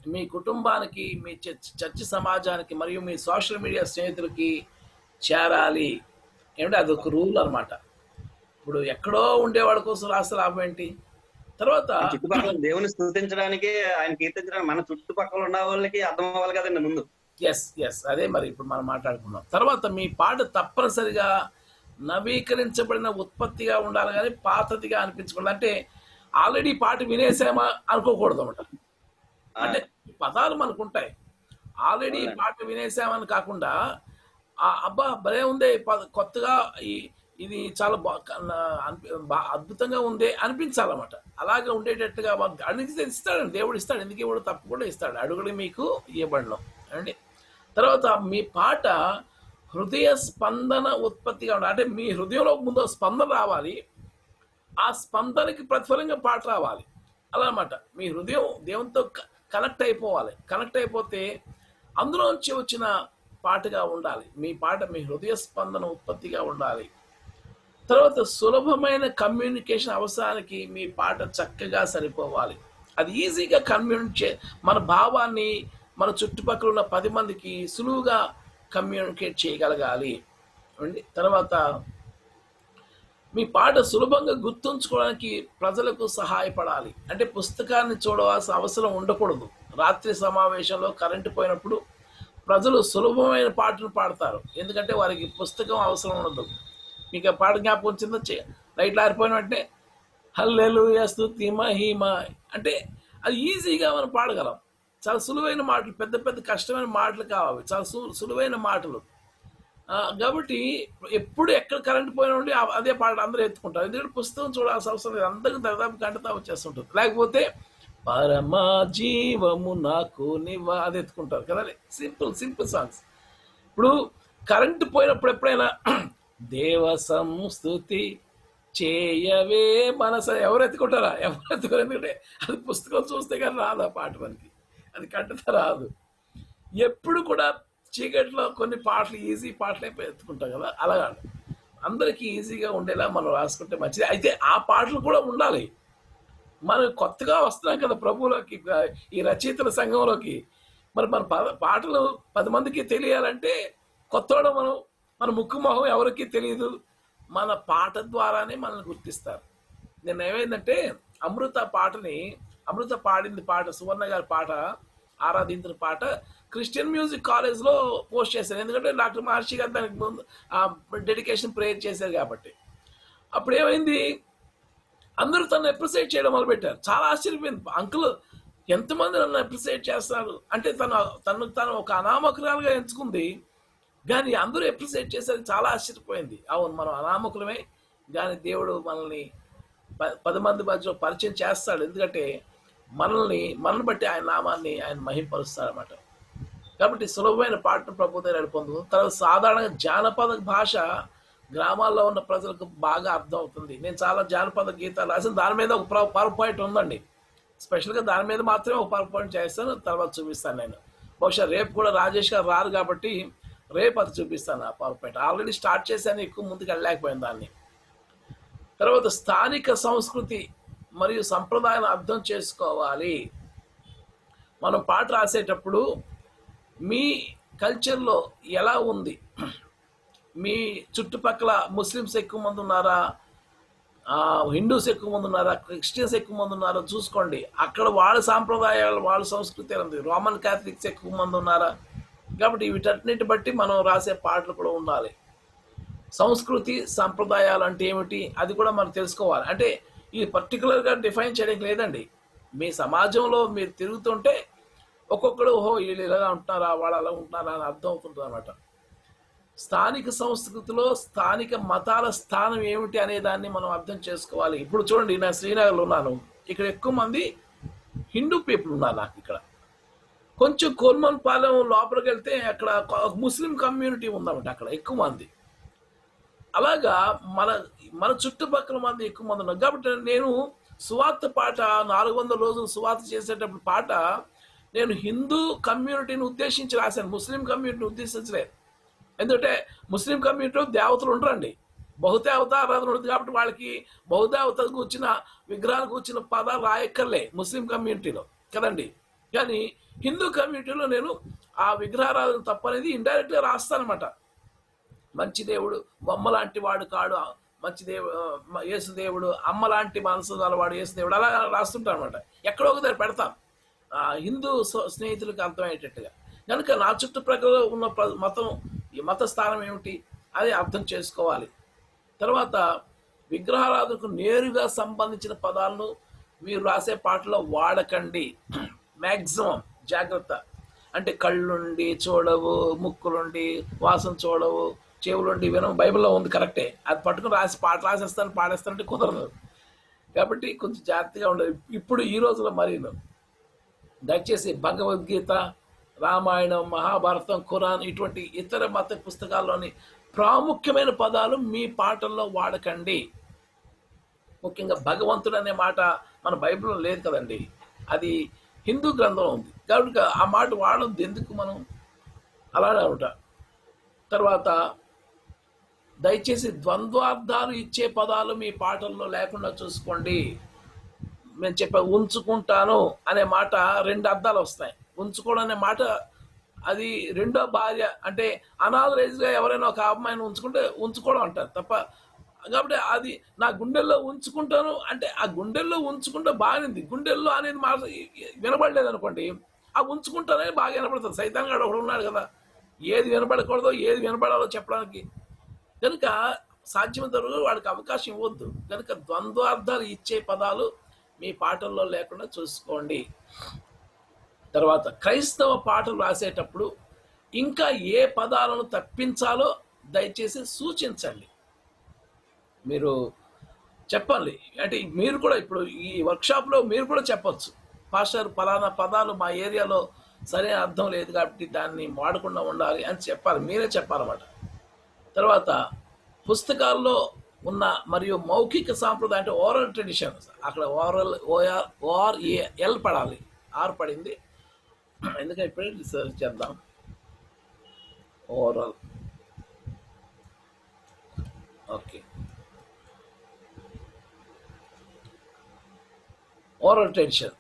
మీ కుటుంబానికి మీ చర్చ్ చర్చ్ సమాజానికి మరియు మీ సోషల్ మీడియా స్నేహితులకి చేరాలి ఏమంటే అదొక రూల్ అన్నమాట ఇప్పుడు ఎక్కడో ఉండేవాడి కోసం రాస్తే లాభం ఏంటి తర్వాత చుట్టుపక్కల దేవుని స్థుతించడానికి ఆయన కీర్తించడానికి మన చుట్టుపక్కల ఉన్న వాళ్ళకి అర్థం అవ్వాలి కదండి ముందు ఎస్ ఎస్ అదే మరి ఇప్పుడు మనం మాట్లాడుకున్నాం తర్వాత మీ పాట తప్పనిసరిగా నవీకరించబడిన ఉత్పత్తిగా ఉండాలి కానీ పాతదిగా అనిపించకూడదు అంటే ఆల్రెడీ పాట వినేసామా అనుకోకూడదు అనమాట అంటే పదాలు మనకు ఉంటాయి ఆల్రెడీ అవునండి. పాట వినేసామని కాకుండా ఆ అబ్బా భలే ఉంది ప- కొత్తగా ఈ ఇది చాలా బా కన్నా అనిపి- బా- అద్భుతంగా ఉంది అనిపించాలన్నమాట అలాగే ఉండేటట్టుగా మాకు అడిగితే ఇస్తాడు దేవుడు ఇస్తాడు ఎందుకు ఇవ్వడు తప్పకుండా ఇస్తాడు అడుగులు మీకు ఇవ్వబడడం అండి తర్వాత మీ పాట హృదయ స్పందన ఉత్పత్తిగా ఉండాలి అంటే మీ హృదయంలో ముందు స్పందన రావాలి ఆ స్పందనకి ప్రతిఫలంగా పాట రావాలి అలా అన్నమాట మీ హృదయం దేవునితో క- కనెక్ట్ అయిపోవాలి కనెక్ట్ అయిపోతే అందులోంచి వచ్చిన పాటగా ఉండాలి మీ పాట మీ హృదయ స్పందన ఉత్పత్తిగా ఉండాలి తర్వాత సులభమైన కమ్యూనికేషన్ అవసరానికి మీ పాట చక్కగా సరిపోవాలి అది ఈజీగా కమ్యూనికే మన భావాన్ని మన చుట్టుపక్కల ఉన్న పది మందికి సులువుగా కమ్యూనికేట్ చేయగలగాలి అండి తర్వాత మీ పాట సులభంగా గుర్తుంచుకోవడానికి ప్రజలకు సహాయపడాలి అంటే పుస్తకాన్ని చూడవలసిన అవసరం ఉండకూడదు రాత్రి సమావేశంలో కరెంటు పోయినప్పుడు ప్రజలు సులభమైన పాటలు పాడతారు ఎందుకంటే వారికి పుస్తకం అవసరం ఉండదు మీకు ఆ పాట జ్ఞాపకం వచ్చిందో చే- లైట్లు ఆరిపోయిన వెంటనే హల్లెలు స్తుతి మహిమ అంటే అది ఈజీగా మనం పాడగలం చాలా సులువైన మాటలు పెద్ద పెద్ద కష్టమైన మాటలు కావాలి చాలా సు సులువైన మాటలు ఆ, కాబట్టి ఎప్పుడు ఎక్కడ కరెంట్ పోయినా ఉండి ఆ- అదే పాట అందరూ ఎత్తుకుంటారు ఎందుకంటే పుస్తకం చూడాల్సిన అవసరం లేదు అందరికి దాదాపు కంటతా వచ్చేస్తుంటుంది లేకపోతే పరమా జీవము నాకు నివ్వ అది ఎత్తుకుంటారు కదా సింపుల్ సింపుల్ సాంగ్స్ ఇప్పుడు కరెంటు పోయినప్పుడు ఎప్పుడైనా దేవ సంస్థుతి చేయవే మనస ఎవరు ఎత్తుకుంటారా ఎవరు ఎత్తుకోరు ఎందుకంటే అది పుస్తకం చూస్తే కానీ రాదు ఆ పాట మనకి అది కంటతా రాదు ఎప్పుడు కూడా చీకట్లో కొన్ని పాటలు ఈజీ పాటలు అయిపోయి ఎత్తుకుంటాం కదా అలా కాదు అందరికీ ఈజీగా ఉండేలా మనం రాసుకుంటే మంచిది అయితే ఆ పాటలు కూడా ఉండాలి మనం కొత్తగా వస్తున్నాం కదా ప్రభువులోకి ఈ రచయితల సంఘంలోకి మరి మన పద- పాటలు పది మందికి తెలియాలంటే కొత్తవాడు మనం మన ముక్కు మొహం ఎవరికి తెలియదు మన పాట ద్వారానే మనల్ని గుర్తిస్తారు నేను ఏమైందంటే అమృత పాటని అమృత పాడింది పాట సువర్ణ గారి పాట ఆరాధించిన పాట క్రిస్టియన్ మ్యూజిక్ కాలేజ్లో పోస్ట్ చేశాను ఎందుకంటే డాక్టర్ మహర్షి గారు దానికి ముందు డెడికేషన్ ప్రేయర్ చేశారు కాబట్టి అప్పుడు ఏమైంది అందరూ తను అప్రిసియేట్ చేయడం మొదలుపెట్టారు చాలా ఆశ్చర్యపోయింది అంకుల్ ఎంతమంది నన్ను అప్రిసియేట్ చేస్తారు అంటే తను తను తను ఒక అనామకురాలుగా ఎంచుకుంది కానీ అందరూ అప్రిసియేట్ చేసరికి చాలా ఆశ్చర్యపోయింది అవును మనం అనామకులమే కానీ దేవుడు మనల్ని ప- పది మంది మధ్యలో పరిచయం చేస్తాడు ఎందుకంటే మనల్ని మనల్ని బట్టి ఆయన నామాన్ని ఆయన మహింపరుస్తాడు అనమాట కాబట్టి సులభమైన పాటను ప్రభు దగ్గర పొందుతుంది తర్వాత సాధారణంగా జానపద భాష గ్రామాల్లో ఉన్న ప్రజలకు బాగా అర్థం అవుతుంది నేను చాలా జానపద గీతాలు రాసిన దాని మీద ఒక పవర్ పాయింట్ ఉందండి స్పెషల్గా దాని మీద మాత్రమే ఒక పవర్ పాయింట్ చేస్తాను తర్వాత చూపిస్తాను నేను బహుశా రేపు కూడా రాజేష్ గారు రారు కాబట్టి రేపు అది చూపిస్తాను ఆ పవర్ పాయింట్ ఆల్రెడీ స్టార్ట్ చేశాను ఎక్కువ ముందుకు వెళ్ళలేకపోయాను దాన్ని తర్వాత స్థానిక సంస్కృతి మరియు సంప్రదాయాన్ని అర్థం చేసుకోవాలి మనం పాట రాసేటప్పుడు మీ కల్చర్లో ఎలా ఉంది మీ చుట్టుపక్కల ముస్లిమ్స్ ఎక్కువ మంది ఉన్నారా ఆ, హిందూస్ ఎక్కువ మంది ఉన్నారా క్రిస్టియన్స్ ఎక్కువ మంది ఉన్నారా చూసుకోండి అక్కడ వాళ్ళ సాంప్రదాయాలు వాళ్ళ సంస్కృతి ఎలా ఉంది రోమన్ క్యాథలిక్స్ ఎక్కువ మంది ఉన్నారా కాబట్టి వీటన్నిటి బట్టి మనం రాసే పాటలు కూడా ఉండాలి సంస్కృతి సంప్రదాయాలు అంటే ఏమిటి అది కూడా మనం తెలుసుకోవాలి అంటే ఇది పర్టికులర్గా డిఫైన్ చేయడానికి లేదండి మీ సమాజంలో మీరు తిరుగుతుంటే ఒక్కొక్కడు ఓహో వీళ్ళు ఇలాగా ఉంటున్నారా వాళ్ళు అలా ఉంటున్నారా అని అర్థం అవుతుంది అనమాట స్థానిక సంస్కృతిలో స్థానిక మతాల స్థానం ఏమిటి అనే దాన్ని మనం అర్థం చేసుకోవాలి ఇప్పుడు చూడండి నేను శ్రీనగర్లో ఉన్నాను ఇక్కడ ఎక్కువ మంది హిందూ పీపుల్ ఉన్నారు నాకు ఇక్కడ కొంచెం కోల్మన్ పాలెం లోపలికి వెళ్తే అక్కడ ఒక ముస్లిం కమ్యూనిటీ ఉందన్నమాట అక్కడ ఎక్కువ మంది అలాగా మన మన చుట్టుపక్కల మంది ఎక్కువ మంది ఉన్నారు కాబట్టి నేను సువార్త పాట నాలుగు వందల రోజులు సువార్త చేసేటప్పుడు పాట నేను హిందూ కమ్యూనిటీని ఉద్దేశించి రాశాను ముస్లిం కమ్యూనిటీని ఉద్దేశించలేదు ఎందుకంటే ముస్లిం కమ్యూనిటీలో దేవతలు ఉండరండి బహుదేవత ఆరాధన ఉంటుంది కాబట్టి వాళ్ళకి బహుదేవతకు వచ్చిన విగ్రహాలకు వచ్చిన పదాలు రాయక్కర్లే ముస్లిం కమ్యూనిటీలో కదండి కానీ హిందూ కమ్యూనిటీలో నేను ఆ విగ్రహారాధన తప్పనేది ఇండైరెక్ట్ గా రాస్తానమాట మంచి దేవుడు బొమ్మ లాంటి వాడు కాడు మంచి దేవుడు యేసు దేవుడు అమ్మ లాంటి మనసు గలవాడు యేసు దేవుడు అలా రాస్తుంటాను అనమాట ఎక్కడో ఒక దగ్గర పెడతాం ఆ, హిందూ స్వ- స్నేహితులకు అర్థమయ్యేటట్టుగా కనుక నా చుట్టుప్రక్కల ఉన్న ప్ర- మతం ఈ మత స్థానం ఏమిటి అది అర్థం చేసుకోవాలి తర్వాత విగ్రహారాధనకు నేరుగా సంబంధించిన పదాలను మీరు రాసే పాటలో వాడకండి మ్యాక్సిమం జాగ్రత్త అంటే కళ్ళుండి చూడవు ముక్కులుండి వాసన చూడవు చెవులుండి వినవు బైబిల్లో ఉంది కరెక్టే అది పట్టుకుని రాసి పాట రాసేస్తాను పాడేస్తానంటే కుదరదు కాబట్టి కొంచెం జాగ్రత్తగా ఉండదు ఇప్పుడు ఈ రోజులో మరీను దయచేసి భగవద్గీత రామాయణం మహాభారతం ఖురాన్ ఇటువంటి ఇతర మత పుస్తకాల్లోని ప్రాముఖ్యమైన పదాలు మీ పాటల్లో వాడకండి ముఖ్యంగా భగవంతుడు అనే మాట మన బైబిల్లో లేదు కదండి అది హిందూ గ్రంథంలో ఉంది కాబట్టి ఆ మాట వాడద్దు ఎందుకు మనం అలానే ఉంటా తర్వాత దయచేసి ద్వంద్వార్థాలు ఇచ్చే పదాలు మీ పాటల్లో లేకుండా చూసుకోండి నేను చెప్పా ఉంచుకుంటాను అనే మాట రెండు అర్థాలు వస్తాయి ఉంచుకోవడం అనే మాట అది రెండో భార్య అంటే అనాథరైజ్ గా ఎవరైనా ఒక అమ్మాయిని ఉంచుకుంటే ఉంచుకోవడం అంటారు తప్ప కాబట్టి అది నా గుండెల్లో ఉంచుకుంటాను అంటే ఆ గుండెల్లో ఉంచుకుంటే బాగుంది గుండెల్లో అనేది మాట వినబడలేదు అనుకోండి ఆ ఉంచుకుంటానే బాగా వినపడుతుంది సైతాన్ గారు ఒకడు ఉన్నాడు కదా ఏది వినపడకూడదో ఏది వినపడాలో చెప్పడానికి కనుక సాధ్యమైనంత వరకు వాడికి అవకాశం ఇవ్వద్దు కనుక ద్వంద్వార్థాలు ఇచ్చే పదాలు మీ పాటల్లో లేకుండా చూసుకోండి తర్వాత క్రైస్తవ పాటలు రాసేటప్పుడు ఇంకా ఏ పదాలను తప్పించాలో దయచేసి సూచించండి మీరు చెప్పాలి అంటే మీరు కూడా ఇప్పుడు ఈ వర్క్షాప్లో మీరు కూడా చెప్పొచ్చు పాస్టర్ పలానా పదాలు మా ఏరియాలో సరైన అర్థం లేదు కాబట్టి దాన్ని వాడకుండా ఉండాలి అని చెప్పాలి మీరే చెప్పాలన్నమాట తర్వాత పుస్తకాల్లో ఉన్న మరియు మౌఖిక సాంప్రదాయం అంటే ఓరల్ ట్రెడిషన్ అక్కడ ఓరల్ ఓఆర్ ఓఆర్ ఎల్ పడాలి ఆర్ పడింది ఎందుకంటే ఇప్పుడే రీసెర్చ్ చేద్దాం ఓవరాల్ ఓకే ఓరల్ ట్రెడిషన్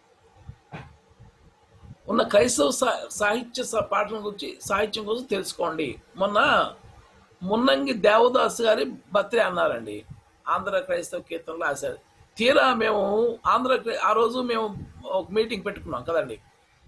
ఉన్న క్రైస్తవ సా- సాహిత్య స- పాఠం గురించి సాహిత్యం గురించి తెలుసుకోండి మొన్న మున్నంగి దేవదాస్ గారి బర్త్డే అన్నారండి ఆంధ్ర క్రైస్తవ కీర్తనలు రాశారు తీరా మేము ఆంధ్ర క్రై- ఆ రోజు మేము ఒక మీటింగ్ పెట్టుకున్నాం కదండి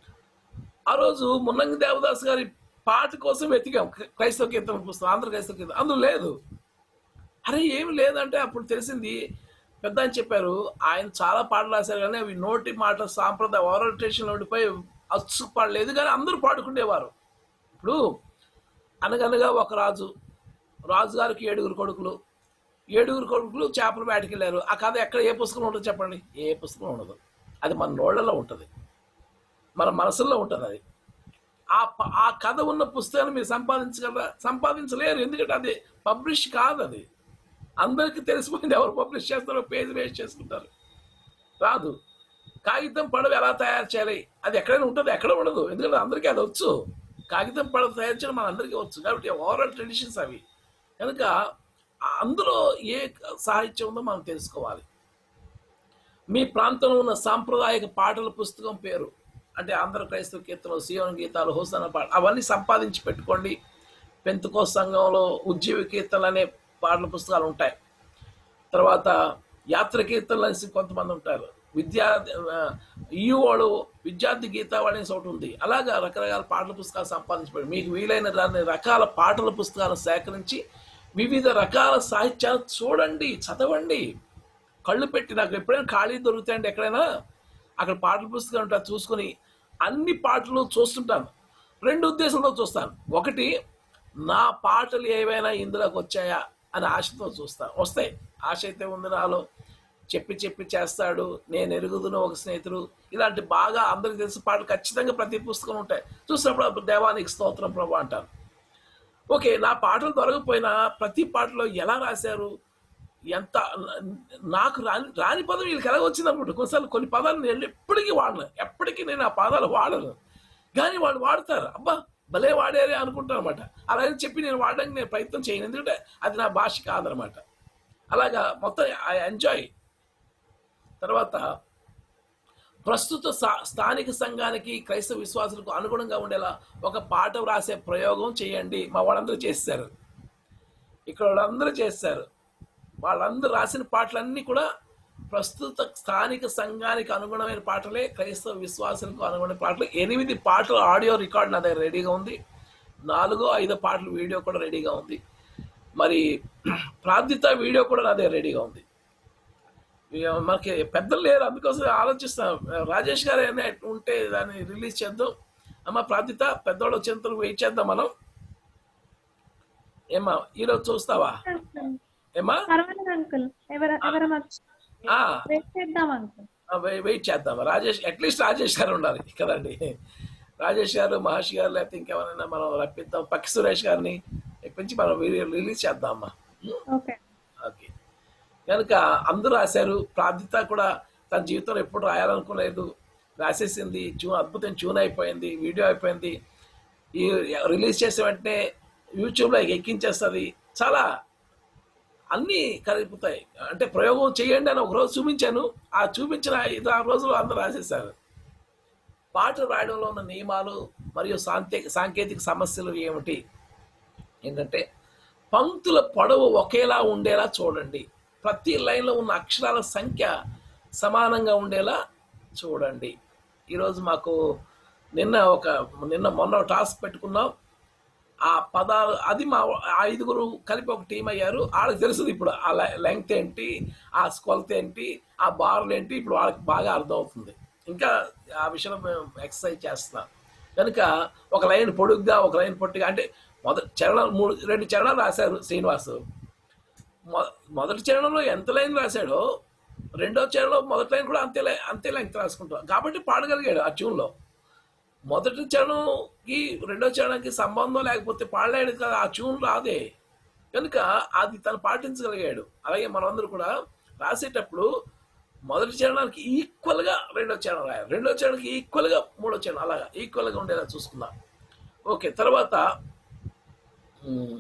ఆ రోజు మున్నంగి దేవదాస్ గారి పాట కోసం వెతికాం క్రై- క్రైస్తవ కీర్తన పుస్తకం ఆంధ్ర క్రైస్తవ కీర్తన అందులో లేదు అరే ఏమి లేదంటే అప్పుడు తెలిసింది పెద్ద అని చెప్పారు ఆయన చాలా పాటలు రాశారు కానీ అవి నోటి మాట సాంప్రదాయ ఓరల్ ట్రెడిషన్ ఓడిపోయి అచ్చు పాడలేదు కానీ అందరూ పాడుకునేవారు ఇప్పుడు అనగనగా ఒక రాజు రాజుగారికి ఏడుగురు కొడుకులు ఏడుగురు కొడుకులు చేపలు వేటకెళ్ళారు ఆ కథ ఎక్కడ ఏ పుస్తకం ఉంటుంది చెప్పండి ఏ పుస్తకం ఉండదు అది మన నోళ్ళలో ఉంటుంది మన మనసుల్లో ఉంటుంది అది ఆ ప- ఆ కథ ఉన్న పుస్తకాన్ని మీరు సంపాదించగలరా సంపాదించలేరు ఎందుకంటే అది పబ్లిష్ కాదు అది అందరికీ తెలిసిపోయింది ఎవరు పబ్లిష్ చేస్తారో పేజ్ వేస్ట్ చేసుకుంటారు రాదు కాగితం పడవ ఎలా తయారు చేయాలి అది ఎక్కడైనా ఉంటుంది ఎక్కడ ఉండదు ఎందుకంటే అందరికీ అది వచ్చు కాగితం పడవ తయారు చేయడం మన అందరికీ వచ్చు కాబట్టి ఓవరాల్ ట్రెడిషన్స్ అవి కనుక అందులో ఏ సాహిత్యం ఉందో మనం తెలుసుకోవాలి మీ ప్రాంతంలో ఉన్న సాంప్రదాయక పాటల పుస్తకం పేరు అంటే ఆంధ్ర క్రైస్తవ కీర్తనలు సీవన గీతాలు హోసన పాట అవన్నీ సంపాదించి పెట్టుకోండి పెంతుకో సంఘంలో ఉద్యోగ కీర్తనలు అనే పాటల పుస్తకాలు ఉంటాయి తర్వాత యాత్ర కీర్తనలు అనేసి కొంతమంది ఉంటారు విద్యా ఈయోడు విద్యార్థి గీతావళి అనేసి ఒకటి ఉంది అలాగా రకరకాల పాటల పుస్తకాలు సంపాదించబడి మీకు వీలైన దాని రకాల పాటల పుస్తకాలను సేకరించి వివిధ రకాల సాహిత్యాలు చూడండి చదవండి కళ్ళు పెట్టి నాకు ఎప్పుడైనా ఖాళీ దొరుకుతాయండి ఎక్కడైనా అక్కడ పాటల పుస్తకం ఉంటా చూసుకొని అన్ని పాటలు చూస్తుంటాను రెండు ఉద్దేశంతో చూస్తాను ఒకటి నా పాటలు ఏవైనా ఇందులోకి వచ్చాయా అని ఆశతో చూస్తాను వస్తాయి ఆశ అయితే ఉంది నాలో చెప్పి చెప్పి చేస్తాడు నేను ఎరుగుదును ఒక స్నేహితుడు ఇలాంటి బాగా అందరికి తెలిసిన పాటలు ఖచ్చితంగా ప్రతి పుస్తకం ఉంటాయి చూసినప్పుడు అప్పుడు దేవానికి స్తోత్రం ప్రభు అంటాను ఓకే నా పాటలు దొరకపోయినా ప్రతి పాటలో ఎలా రాశారు ఎంత నాకు రాని రాని పదం వీళ్ళకి ఎలా వచ్చింది అనుకుంటా కొన్నిసార్లు కొన్ని పదాలు నేను ఎప్పటికీ వాడను ఎప్పటికీ నేను ఆ పదాలు వాడను కానీ వాళ్ళు వాడతారు అబ్బా భలే వాడారే అనుకుంటాను అనమాట అలా అని చెప్పి నేను వాడడానికి నేను ప్రయత్నం చేయను ఎందుకంటే అది నా భాష కాదనమాట అలాగా మొత్తం ఐ ఎంజాయ్ తర్వాత ప్రస్తుత సా- స్థానిక సంఘానికి క్రైస్తవ విశ్వాసులకు అనుగుణంగా ఉండేలా ఒక పాట వ్రాసే ప్రయోగం చేయండి మా వాళ్ళందరూ చేశారు ఇక్కడ వాళ్ళందరూ చేశారు వాళ్ళందరూ రాసిన పాటలన్నీ కూడా ప్రస్తుత స్థానిక సంఘానికి అనుగుణమైన పాటలే క్రైస్తవ విశ్వాసాలకు అనుగుణమైన పాటలు ఎనిమిది పాటలు ఆడియో రికార్డ్ నా దగ్గర రెడీగా ఉంది నాలుగో ఐదో పాటలు వీడియో కూడా రెడీగా ఉంది మరి ప్రార్థిత వీడియో కూడా నా దగ్గర రెడీగా ఉంది ఇక మనకి పెద్దలు లేరు అందుకోసం ఆలోచిస్తాం రాజేష్ గారు ఏమైనా ఉంటే దాన్ని రిలీజ్ చేద్దాం అమ్మ ప్రార్థిత పెద్దోళ్ళు వచ్చేంత వెయిట్ చేద్దాం మనం ఏమా ఈరోజు చూస్తావా ఏమా పర్వాలేదు అంకుల్ ఎవర ఎవరం ఆ, వెయిట్ చేద్దాం అంకుల్ ఆ, వెయి- వెయిట్ చేద్దాం రాజేష్ అట్లీస్ట్ రాజేష్ గారు ఉండాలి కదండి రాజేష్ గారు మహర్షి గారు లేకపోతే ఇంకెవరైనా మనం రప్పిద్దాం పక్కి సురేష్ గారిని ఇప్పించి మనం వీడియో రిలీజ్ చేద్దాం అమ్మా ఓకే ఓకే కనుక అందరూ రాశారు ప్రార్థిత కూడా తన జీవితంలో ఎప్పుడు రాయాలనుకోలేదు రాసేసింది ట్యూన్ అద్భుతం ట్యూన్ అయిపోయింది వీడియో అయిపోయింది ఈ రిలీజ్ చేసే వెంటనే యూట్యూబ్లో ఎక్కించేస్తుంది చాలా అన్నీ కలుపుతాయి అంటే ప్రయోగం చేయండి అని ఒక రోజు చూపించాను ఆ చూపించిన ఐదు ఆరు రోజులు అందరూ రాసేసారు పాట రాయడంలో ఉన్న నియమాలు మరియు సాంకే సాంకేతిక సమస్యలు ఏమిటి ఏంటంటే పంక్తుల పొడవు ఒకేలా ఉండేలా చూడండి ప్రతి లైన్లో ఉన్న అక్షరాల సంఖ్య సమానంగా ఉండేలా చూడండి ఈరోజు మాకు నిన్న ఒక నిన్న మొన్న టాస్క్ పెట్టుకున్నాం ఆ పదాలు అది మా ఆ ఐదుగురు కలిపి ఒక టీం అయ్యారు వాళ్ళకి తెలుస్తుంది ఇప్పుడు ఆ లెంగ్త్ ఏంటి ఆ కొలత ఏంటి ఆ బార్లు ఏంటి ఇప్పుడు వాళ్ళకి బాగా అర్థమవుతుంది ఇంకా ఆ విషయంలో మేము ఎక్సర్సైజ్ చేస్తున్నాం కనుక ఒక లైన్ పొడుగ్గా ఒక లైన్ పొట్టిగా అంటే మొదటి చరణాలు మూడు రెండు చరణాలు రాశారు శ్రీనివాసు మొ- మొదటి చరణంలో ఎంత లైన్ రాశాడో రెండో చరణంలో మొదటి లైన్ కూడా అంతే లై- అంతే లెంగ్త్ రాసుకుంటాం కాబట్టి పాడగలిగాడు ఆ ట్యూన్లో మొదటి చరణంకి రెండో చరణంకి సంబంధం లేకపోతే పాడలేడు కదా ఆ ట్యూన్ రాదే కనుక అది తను పాటించగలిగాడు అలాగే మనమందరూ కూడా రాసేటప్పుడు మొదటి చరణానికి ఈక్వల్గా రెండో చరణం రాయాలి రెండో చరణానికి ఈక్వల్గా మూడో చరణం అలాగా ఈక్వల్గా ఉండేలా చూసుకుందాం ఓకే తర్వాత um,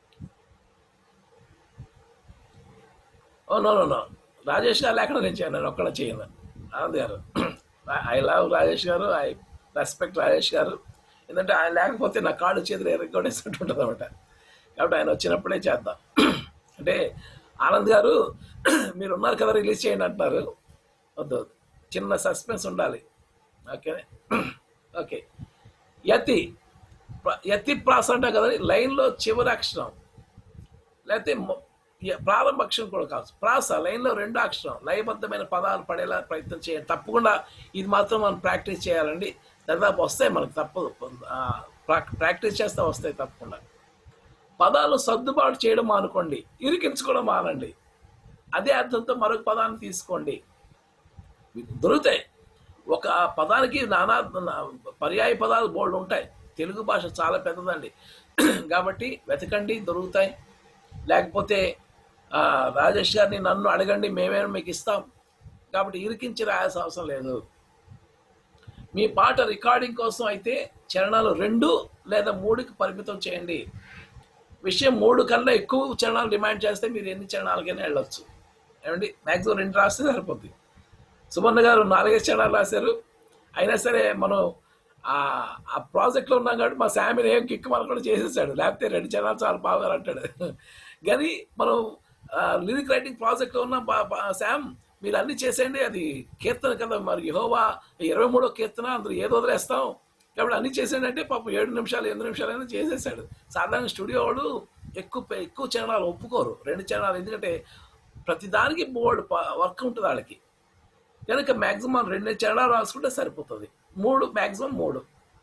oh no no no Rajesh గారు లేకుండా నేను చేయను నేను ఒక్కడ చేయను ఆనంద్ గారు ఐ లవ్ రాజేష్ గారు ఐ రెస్పెక్ట్ రాజేష్ గారు ఎందుకంటే ఆయన లేకపోతే నా కాళ్ళు చేతులు ఎరగొట్టేసినట్టు ఉంటుంది అనమాట కాబట్టి ఆయన వచ్చినప్పుడే చేద్దాం అంటే ఆనంద్ గారు మీరు ఉన్నారు కదా రిలీజ్ చేయండి అంటున్నారు వద్దు వద్దు. చిన్న సస్పెన్స్ ఉండాలి ఓకే ఓకే యతి ప్ర- యతి ప్రాస అంటే కదా లైన్లో చివరి అక్షరం లేకపోతే మొ- య- ప్రారంభ అక్షరం కూడా కాదు ప్రాస లైన్లో రెండో అక్షరం లయబద్ధమైన పదాలు పడేలా ప్రయత్నం చేయండి తప్పకుండా ఇది మాత్రం మనం ప్రాక్టీస్ చేయాలండి దాదాపు వస్తాయి మనకు తప్పదు ఆ, ప్రా- ప్రాక్టీస్ చేస్తే వస్తాయి తప్పకుండా పదాలు సర్దుబాటు చేయడం మానుకోండి ఇరికించుకోవడం మానండి అదే అర్థంతో మరొక పదాన్ని తీసుకోండి మీకు దొరుకుతాయి ఒక పదానికి నానా నా- పర్యాయ పదాలు బోల్డ్ ఉంటాయి తెలుగు భాష చాలా పెద్దదండి కాబట్టి వెతకండి దొరుకుతాయి లేకపోతే ఆ, రాజేష్ గారిని నన్ను అడగండి మేమే మీకు ఇస్తాం కాబట్టి ఇరికించి రాయాల్సిన అవసరం లేదు మీ పాట రికార్డింగ్ కోసం అయితే చరణాలు రెండు లేదా మూడుకి పరిమితం చేయండి విషయం మూడు కన్నా ఎక్కువ చరణాలు డిమాండ్ చేస్తే మీరు ఎన్ని చరణాలకైనా వెళ్ళొచ్చు ఏమండి మ్యాక్సిమం రెండు రాస్తే సరిపోద్ది సుమన్న గారు నాలుగైదు చరణాలు రాశారు అయినా సరే మనం ఆ ఆ ప్రాజెక్ట్లో ఉన్నాం కాబట్టి మా శామిని ఏం కిక్ మనం కూడా చేసేసాడు లేకపోతే రెండు చరణాలు చాలా బాగా అంటాడు కానీ మనం లిరిక్ రైటింగ్ ప్రాజెక్ట్లో ఉన్న బా- బా- శామ్ మీరు అన్ని చేసేయండి అది కీర్తన కదా మరి యహోవా ఇరవై మూడో కీర్తన అందులో ఏదో వదిలేస్తాం కాబట్టి అన్ని చేసేయండి అంటే పాపం ఏడు నిమిషాలు ఎనిమిది నిమిషాలు అయినా చేసేసాడు సాధారణ స్టూడియో వాళ్ళు ఎక్కువ పే- ఎక్కువ చరణాలు ఒప్పుకోరు రెండు చరణాలు ఎందుకంటే ప్రతిదానికి బోర్డు వర్క్ ఉంటుంది వాళ్ళకి కనుక మ్యాక్సిమం రెండు చరణాలు రాసుకుంటే సరిపోతుంది మూడు మ్యాక్సిమం మూడు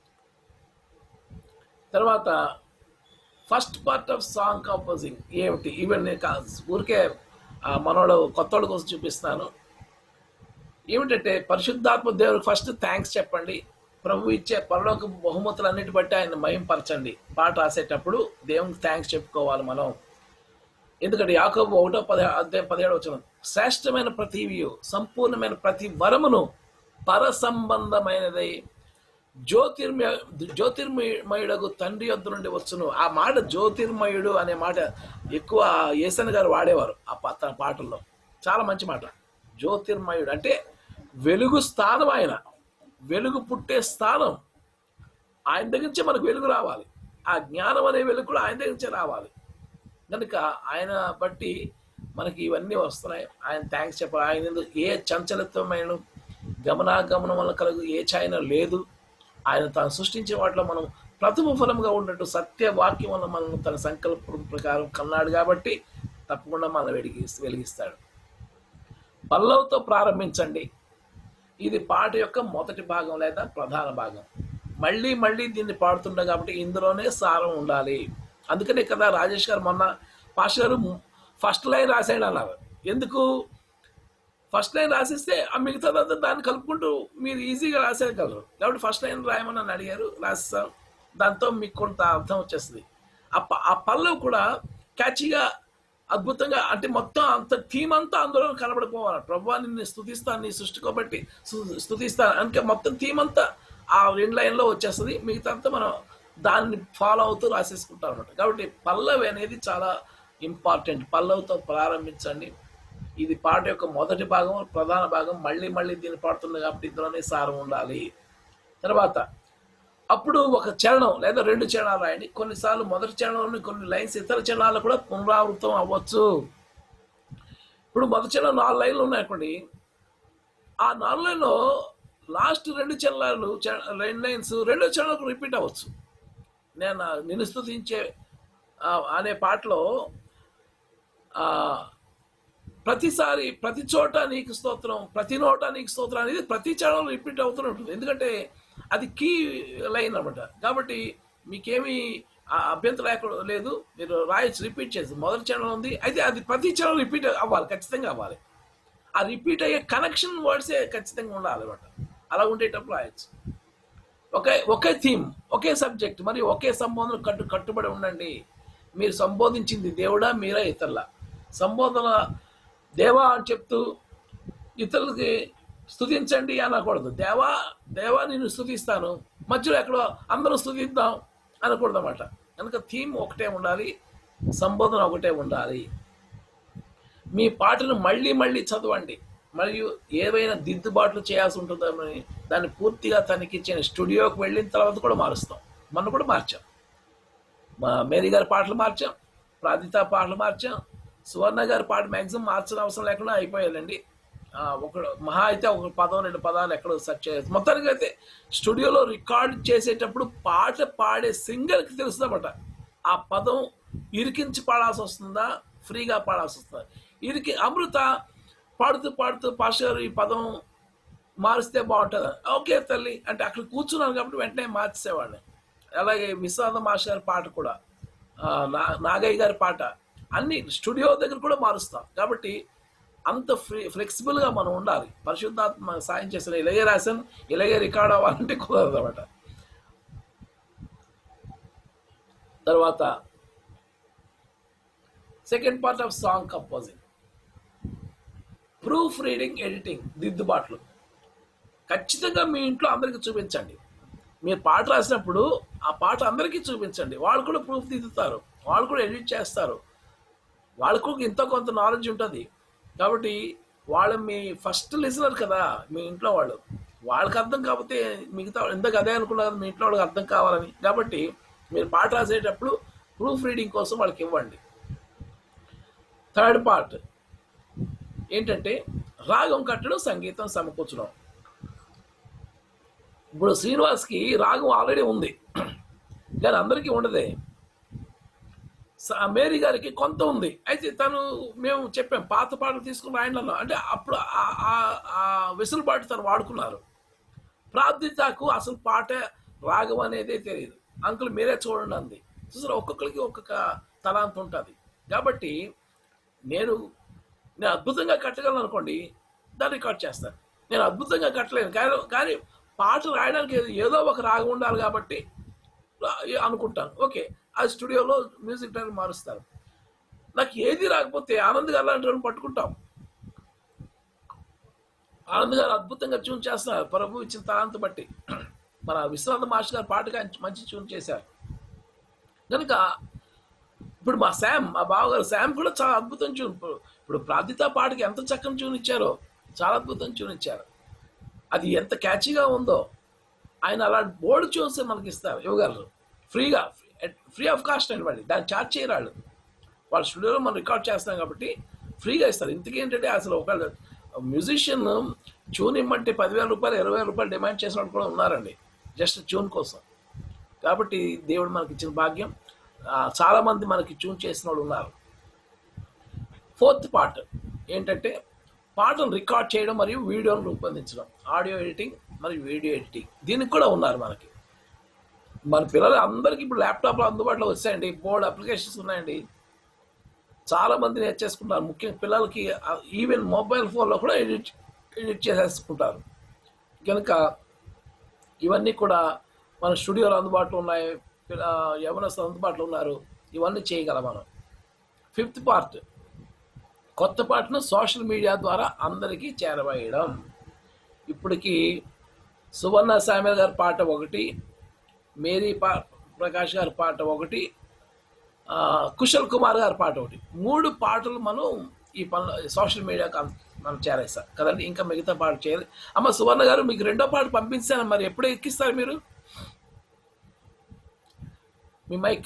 తర్వాత first part of song composing ఏమిటి ఈవెన్ నేను కా- ఊరికే ఆ మనోడు కొత్తోడు కోసం చూపిస్తున్నాను ఏమిటంటే పరిశుద్ధాత్మ దేవుడికి ఫస్ట్ థ్యాంక్స్ చెప్పండి ప్రభు ఇచ్చే పరలోక బహుమతులన్నిటి బట్టి ఆయన మయంపరచండి పాట రాసేటప్పుడు దేవునికి థ్యాంక్స్ చెప్పుకోవాలి మనం ఎందుకంటే యాకోబు ఒకటో పది అధ్యాయం పదిహేడు వచ్చిన శ్రేష్టమైన ప్రతివియు సంపూర్ణమైన ప్రతి వరమును పర సంబంధమైనదై జ్యోతిర్మయ జ్యోతిర్మయుడకు తండ్రి యొద్ద నుండి వచ్చును ఆ మాట జ్యోతిర్మయుడు అనే మాట ఎక్కువ ఏసన్ గారు వాడేవారు ఆ పా- తన పాటల్లో చాలా మంచి మాట జ్యోతిర్మయుడు అంటే వెలుగు స్థానం ఆయన వెలుగు పుట్టే స్థానం ఆయన దగ్గర నుంచే మనకు వెలుగు రావాలి ఆ జ్ఞానం అనే వెలుగు కూడా ఆయన దగ్గర నుంచే రావాలి కనుక ఆయన బట్టి మనకి ఇవన్నీ వస్తున్నాయి ఆయన థ్యాంక్స్ చెప్పాలి ఆయన ఎందుకు ఏ చంచలత్వమైన గమనాగమనం వల్ల కలుగు ఏ ఛాయన లేదు ఆయన తాను సృష్టించిన వాటిలో మనం ప్రథమ ఫలంగా ఉన్నట్టు సత్య వాక్యం వల్ల మనం తన సంకల్పం ప్రకారం కన్నాడు కాబట్టి తప్పకుండా మనం వెలిగి వెలిగిస్తాడు పల్లవుతో ప్రారంభించండి ఇది పాట యొక్క మొదటి భాగం లేదా ప్రధాన భాగం మళ్ళీ మళ్ళీ దీన్ని పాడుతుండే కాబట్టి ఇందులోనే సారం ఉండాలి అందుకనే కదా రాజేష్ గారు మొన్న పాష గారు ఫస్ట్ లైన్ రాసాడు అన్నారు ఎందుకు ఫస్ట్ లైన్ రాసిస్తే ఆ మిగతాదంతా దాన్ని కలుపుకుంటూ మీరు ఈజీగా రాసేయగలరు కాబట్టి ఫస్ట్ లైన్ రాయమని నన్ను అడిగారు రాస్తాం దాంతో మీకు కొంత అర్థం వచ్చేస్తుంది ఆ ప- ఆ పల్లవి కూడా క్యాచీగా అద్భుతంగా అంటే మొత్తం అంత థీమ్ అంతా అందులో కనబడిపోవాలి ప్రభు నిన్ను స్థుతిస్తాను నీ సృష్టికోబట్టి స్థు- స్థుతిస్తాను అంటే మొత్తం థీమ్ అంతా ఆ రెండు లైన్లో వచ్చేస్తుంది మిగతా అంతా మనం దాన్ని ఫాలో అవుతూ రాసేసుకుంటాం అనమాట కాబట్టి పల్లవి అనేది చాలా ఇంపార్టెంట్ పల్లవితో ప్రారంభించండి ఇది పాట యొక్క మొదటి భాగం ప్రధాన భాగం మళ్ళీ మళ్ళీ దీన్ని పాడుతుంది కాబట్టి ఇందులోనే సారం ఉండాలి తర్వాత అప్పుడు ఒక చరణం లేదా రెండు చరణాలు రాయండి కొన్నిసార్లు మొదటి చరణంలోని కొన్ని లైన్స్ ఇతర చరణాలు కూడా పునరావృతం అవ్వచ్చు ఇప్పుడు మొదటి చరణం నాలుగు లైన్లు ఉన్నాయనుకోండి ఆ నాలుగు లైన్లో లాస్ట్ రెండు చరణాలు చ- రెండు లైన్స్ రెండో చరణాలకు రిపీట్ అవ్వచ్చు నేను నిన్ను స్తుతించే ఆ, అనే పాటలో ఆ, ప్రతిసారి ప్రతి చోట నీకు స్తోత్రం ప్రతి నోట నీకు స్తోత్రం అనేది ప్రతి చరణంలో రిపీట్ అవుతూనే ఉంటుంది ఎందుకంటే అది కీ లైన్ అనమాట కాబట్టి మీకేమీ ఆ అభ్యంతరం లేకుండా లేదు మీరు రాయొచ్చు రిపీట్ చేసి మొదటి చరణం ఉంది అయితే అది ప్రతి చరణం రిపీట్ అవ్వాలి ఖచ్చితంగా అవ్వాలి ఆ రిపీట్ అయ్యే కనెక్షన్ వర్డ్సే ఖచ్చితంగా ఉండాలి అనమాట అలా ఉండేటప్పుడు రాయొచ్చు ఒకే ఒకే థీమ్ ఒకే సబ్జెక్ట్ మరి ఒకే సంబోధన కట్టు కట్టుబడి ఉండండి మీరు సంబోధించింది దేవుడా మీరా ఇతరుల సంబోధన దేవా అని చెప్తూ ఇతరులకి స్తుతించండి అనకూడదు దేవా దేవా నేను స్తుతిస్తాను మధ్యలో ఎక్కడో అందరూ స్తుతిద్దాం అనకూడదు అనమాట కనుక థీమ్ ఒకటే ఉండాలి సంబోధన ఒకటే ఉండాలి మీ పాటను మళ్ళీ మళ్ళీ చదవండి మరియు ఏవైనా దిద్దుబాట్లు చేయాల్సి ఉంటుందని దాన్ని పూర్తిగా తనిఖీ చేయని స్టూడియోకి వెళ్ళిన తర్వాత కూడా మారుస్తాం మొన్న కూడా మార్చాం మా మేరీ గారి పాటలు మార్చాం ప్రాదిత పాటలు మార్చాం సువర్ణ గారి పాట మ్యాక్సిమం మార్చిన అవసరం లేకుండా అయిపోయాలండి ఆ, ఒక మహా అయితే ఒక పదం రెండు పదాలు ఎక్కడో సెర్చ్ చేయొచ్చు మొత్తానికి అయితే స్టూడియోలో రికార్డ్ చేసేటప్పుడు పాట పాడే సింగర్కి తెలుస్తుందన్నమాట ఆ పదం ఇరికించి పాడాల్సి వస్తుందా ఫ్రీగా పాడాల్సి వస్తుందా ఇరికి అమృత పాడుతూ పాడుతూ పాష గారు ఈ పదం మారిస్తే బాగుంటుంది ఓకే తల్లి అంటే అక్కడ కూర్చున్నాను కాబట్టి వెంటనే మార్చేసేవాడిని అలాగే విశ్వాద మాస్టర్ గారి పాట కూడా ఆ, నా నాగయ్య గారి పాట అన్ని స్టూడియో దగ్గర కూడా మారుస్తాం కాబట్టి అంత ఫ్రీ ఫ్లెక్సిబుల్గా మనం ఉండాలి పరిశుద్ధాత్మ మనకు సాయం చేసిన ఇలాగే రాశాను ఇలాగే రికార్డ్ అవ్వాలంటే కుదరదు అనమాట తర్వాత second part of song composing proofreading editing దిద్దుబాట్లు ఖచ్చితంగా మీ ఇంట్లో అందరికీ చూపించండి మీరు పాట రాసినప్పుడు ఆ పాట అందరికీ చూపించండి వాళ్ళు కూడా ప్రూఫ్ దిద్దుతారు వాళ్ళు కూడా ఎడిట్ చేస్తారు వాళ్ళకు ఇంత కొంత నాలెడ్జ్ ఉంటుంది కాబట్టి వాళ్ళు మీ ఫస్ట్ లిసనర్ కదా మీ ఇంట్లో వాళ్ళు వాళ్ళకి అర్థం కాకపోతే మిగతా ఇంతకు అదే అనుకున్నా కదా మీ ఇంట్లో వాళ్ళకి అర్థం కావాలని కాబట్టి మీరు పాట రాసేటప్పుడు ప్రూఫ్ రీడింగ్ కోసం వాళ్ళకి ఇవ్వండి థర్డ్ పార్ట్ ఏంటంటే రాగం కట్టడం సంగీతం సమకూర్చడం ఇప్పుడు శ్రీనివాస్కి రాగం ఆల్రెడీ ఉంది కానీ అందరికీ ఉండదే స- మేరీ గారికి కొంత ఉంది అయితే తను మేము చెప్పాం పాత పాటలు తీసుకుని రాయండి అన్నాం అంటే అప్పుడు ఆ- ఆ- ఆ వెసులుబాటు తను వాడుకున్నారు ప్రార్థితాకు అసలు పాట రాగం అనేదే తెలియదు అంకుల్ మీరే చూడండి అంది చూసారు ఒక్కొక్కరికి ఒక్కొక్క తలాంత ఉంటుంది కాబట్టి నేను నేను అద్భుతంగా కట్టగలను అనుకోండి దాన్ని రికార్డ్ చేస్తాను నేను అద్భుతంగా కట్టలేను కానీ కానీ పాట రాయడానికి ఏదో- ఏదో ఒక రాగం ఉండాలి కాబట్టి రా- అనుకుంటాను ఓకే ఆ స్టూడియోలో మ్యూజిక్ డైరెక్టర్ మారుస్తారు నాకు ఏది రాకపోతే ఆనంద్ గారు లాంటి వాళ్ళని పట్టుకుంటాం ఆనంద్ గారు అద్భుతంగా ట్యూన్ చేస్తున్నారు ప్రభు ఇచ్చిన తలాంత బట్టి మన విశ్వనాథ మాస్టర్ గారు పాటగా మంచి ట్యూన్ చేశారు కనుక ఇప్పుడు మా శామ్ మా బావగారు శామ్ కూడా చాలా అద్భుతం ట్యూన్ ఇప్పుడు ఇప్పుడు ప్రార్థిత పాటకి ఎంత చక్కని ట్యూన్ ఇచ్చారో చాలా అద్భుతం ట్యూన్ ఇచ్చారు అది ఎంత క్యాచీగా ఉందో ఆయన అలాంటి బోర్డు చూసి మనకి ఇస్తారు ఇవ్వగలరు ఫ్రీగా ఫ్రీ ఆఫ్ కాస్ట్ అండి వాళ్ళు దాన్ని ఛార్జ్ చేయరాళ్ళు వాళ్ళ స్టూడియోలో మనం రికార్డ్ చేస్తాం కాబట్టి ఫ్రీగా ఇస్తారు ఇంతకీ ఏంటంటే అసలు ఒక మ్యూజిషియన్ ట్యూన్ ఇమ్మంటే పదివేల రూపాయలు ఇరవై వేల రూపాయలు డిమాండ్ చేసిన వాళ్ళు కూడా ఉన్నారండి జస్ట్ ట్యూన్ కోసం కాబట్టి దేవుడు మనకి ఇచ్చిన భాగ్యం ఆ, చాలా మంది మనకి ట్యూన్ చేసిన వాళ్ళు ఉన్నారు ఫోర్త్ పార్ట్ ఏంటంటే పాటను రికార్డ్ చేయడం మరియు వీడియోను రూపొందించడం ఆడియో ఎడిటింగ్ మరియు వీడియో ఎడిటింగ్ దీనికి కూడా ఉన్నారు మనకి మన పిల్లలు అందరికీ ఇప్పుడు ల్యాప్టాప్లో అందుబాటులో వచ్చాయండి బోర్డ్ అప్లికేషన్స్ ఉన్నాయండి చాలా మంది నేర్చేసుకుంటారు ముఖ్యంగా పిల్లలకి ఈవెన్ మొబైల్ ఫోన్లో కూడా ఎడిట్ ఎడిట్ చేసేసుకుంటారు కనుక ఇవన్నీ కూడా మన స్టూడియోలో అందుబాటులో ఉన్నాయి పిల్ల- యవనస్తులు అందుబాటులో ఉన్నారు ఇవన్నీ చేయగలం మనం ఫిఫ్త్ పార్ట్ కొత్త పాటను సోషల్ మీడియా ద్వారా అందరికీ చేరవేయడం ఇప్పటికి సువర్ణ సామ్యల్ గారి పాట ఒకటి మేరీ పా ప్రకాష్ గారి పాట ఒకటి ఆ, కుశల్ కుమార్ గారి పాట ఒకటి మూడు పాటలు మనం ఈ పనులు సోషల్ మీడియాకి అం- మనం చేరేస్తాం కదండి ఇంకా మిగతా పాట చేయాలి అమ్మ సువర్ణ గారు మీకు రెండో పాట పంపించాను మరి ఎప్పుడు ఎక్కిస్తారు మీరు మీ మైక్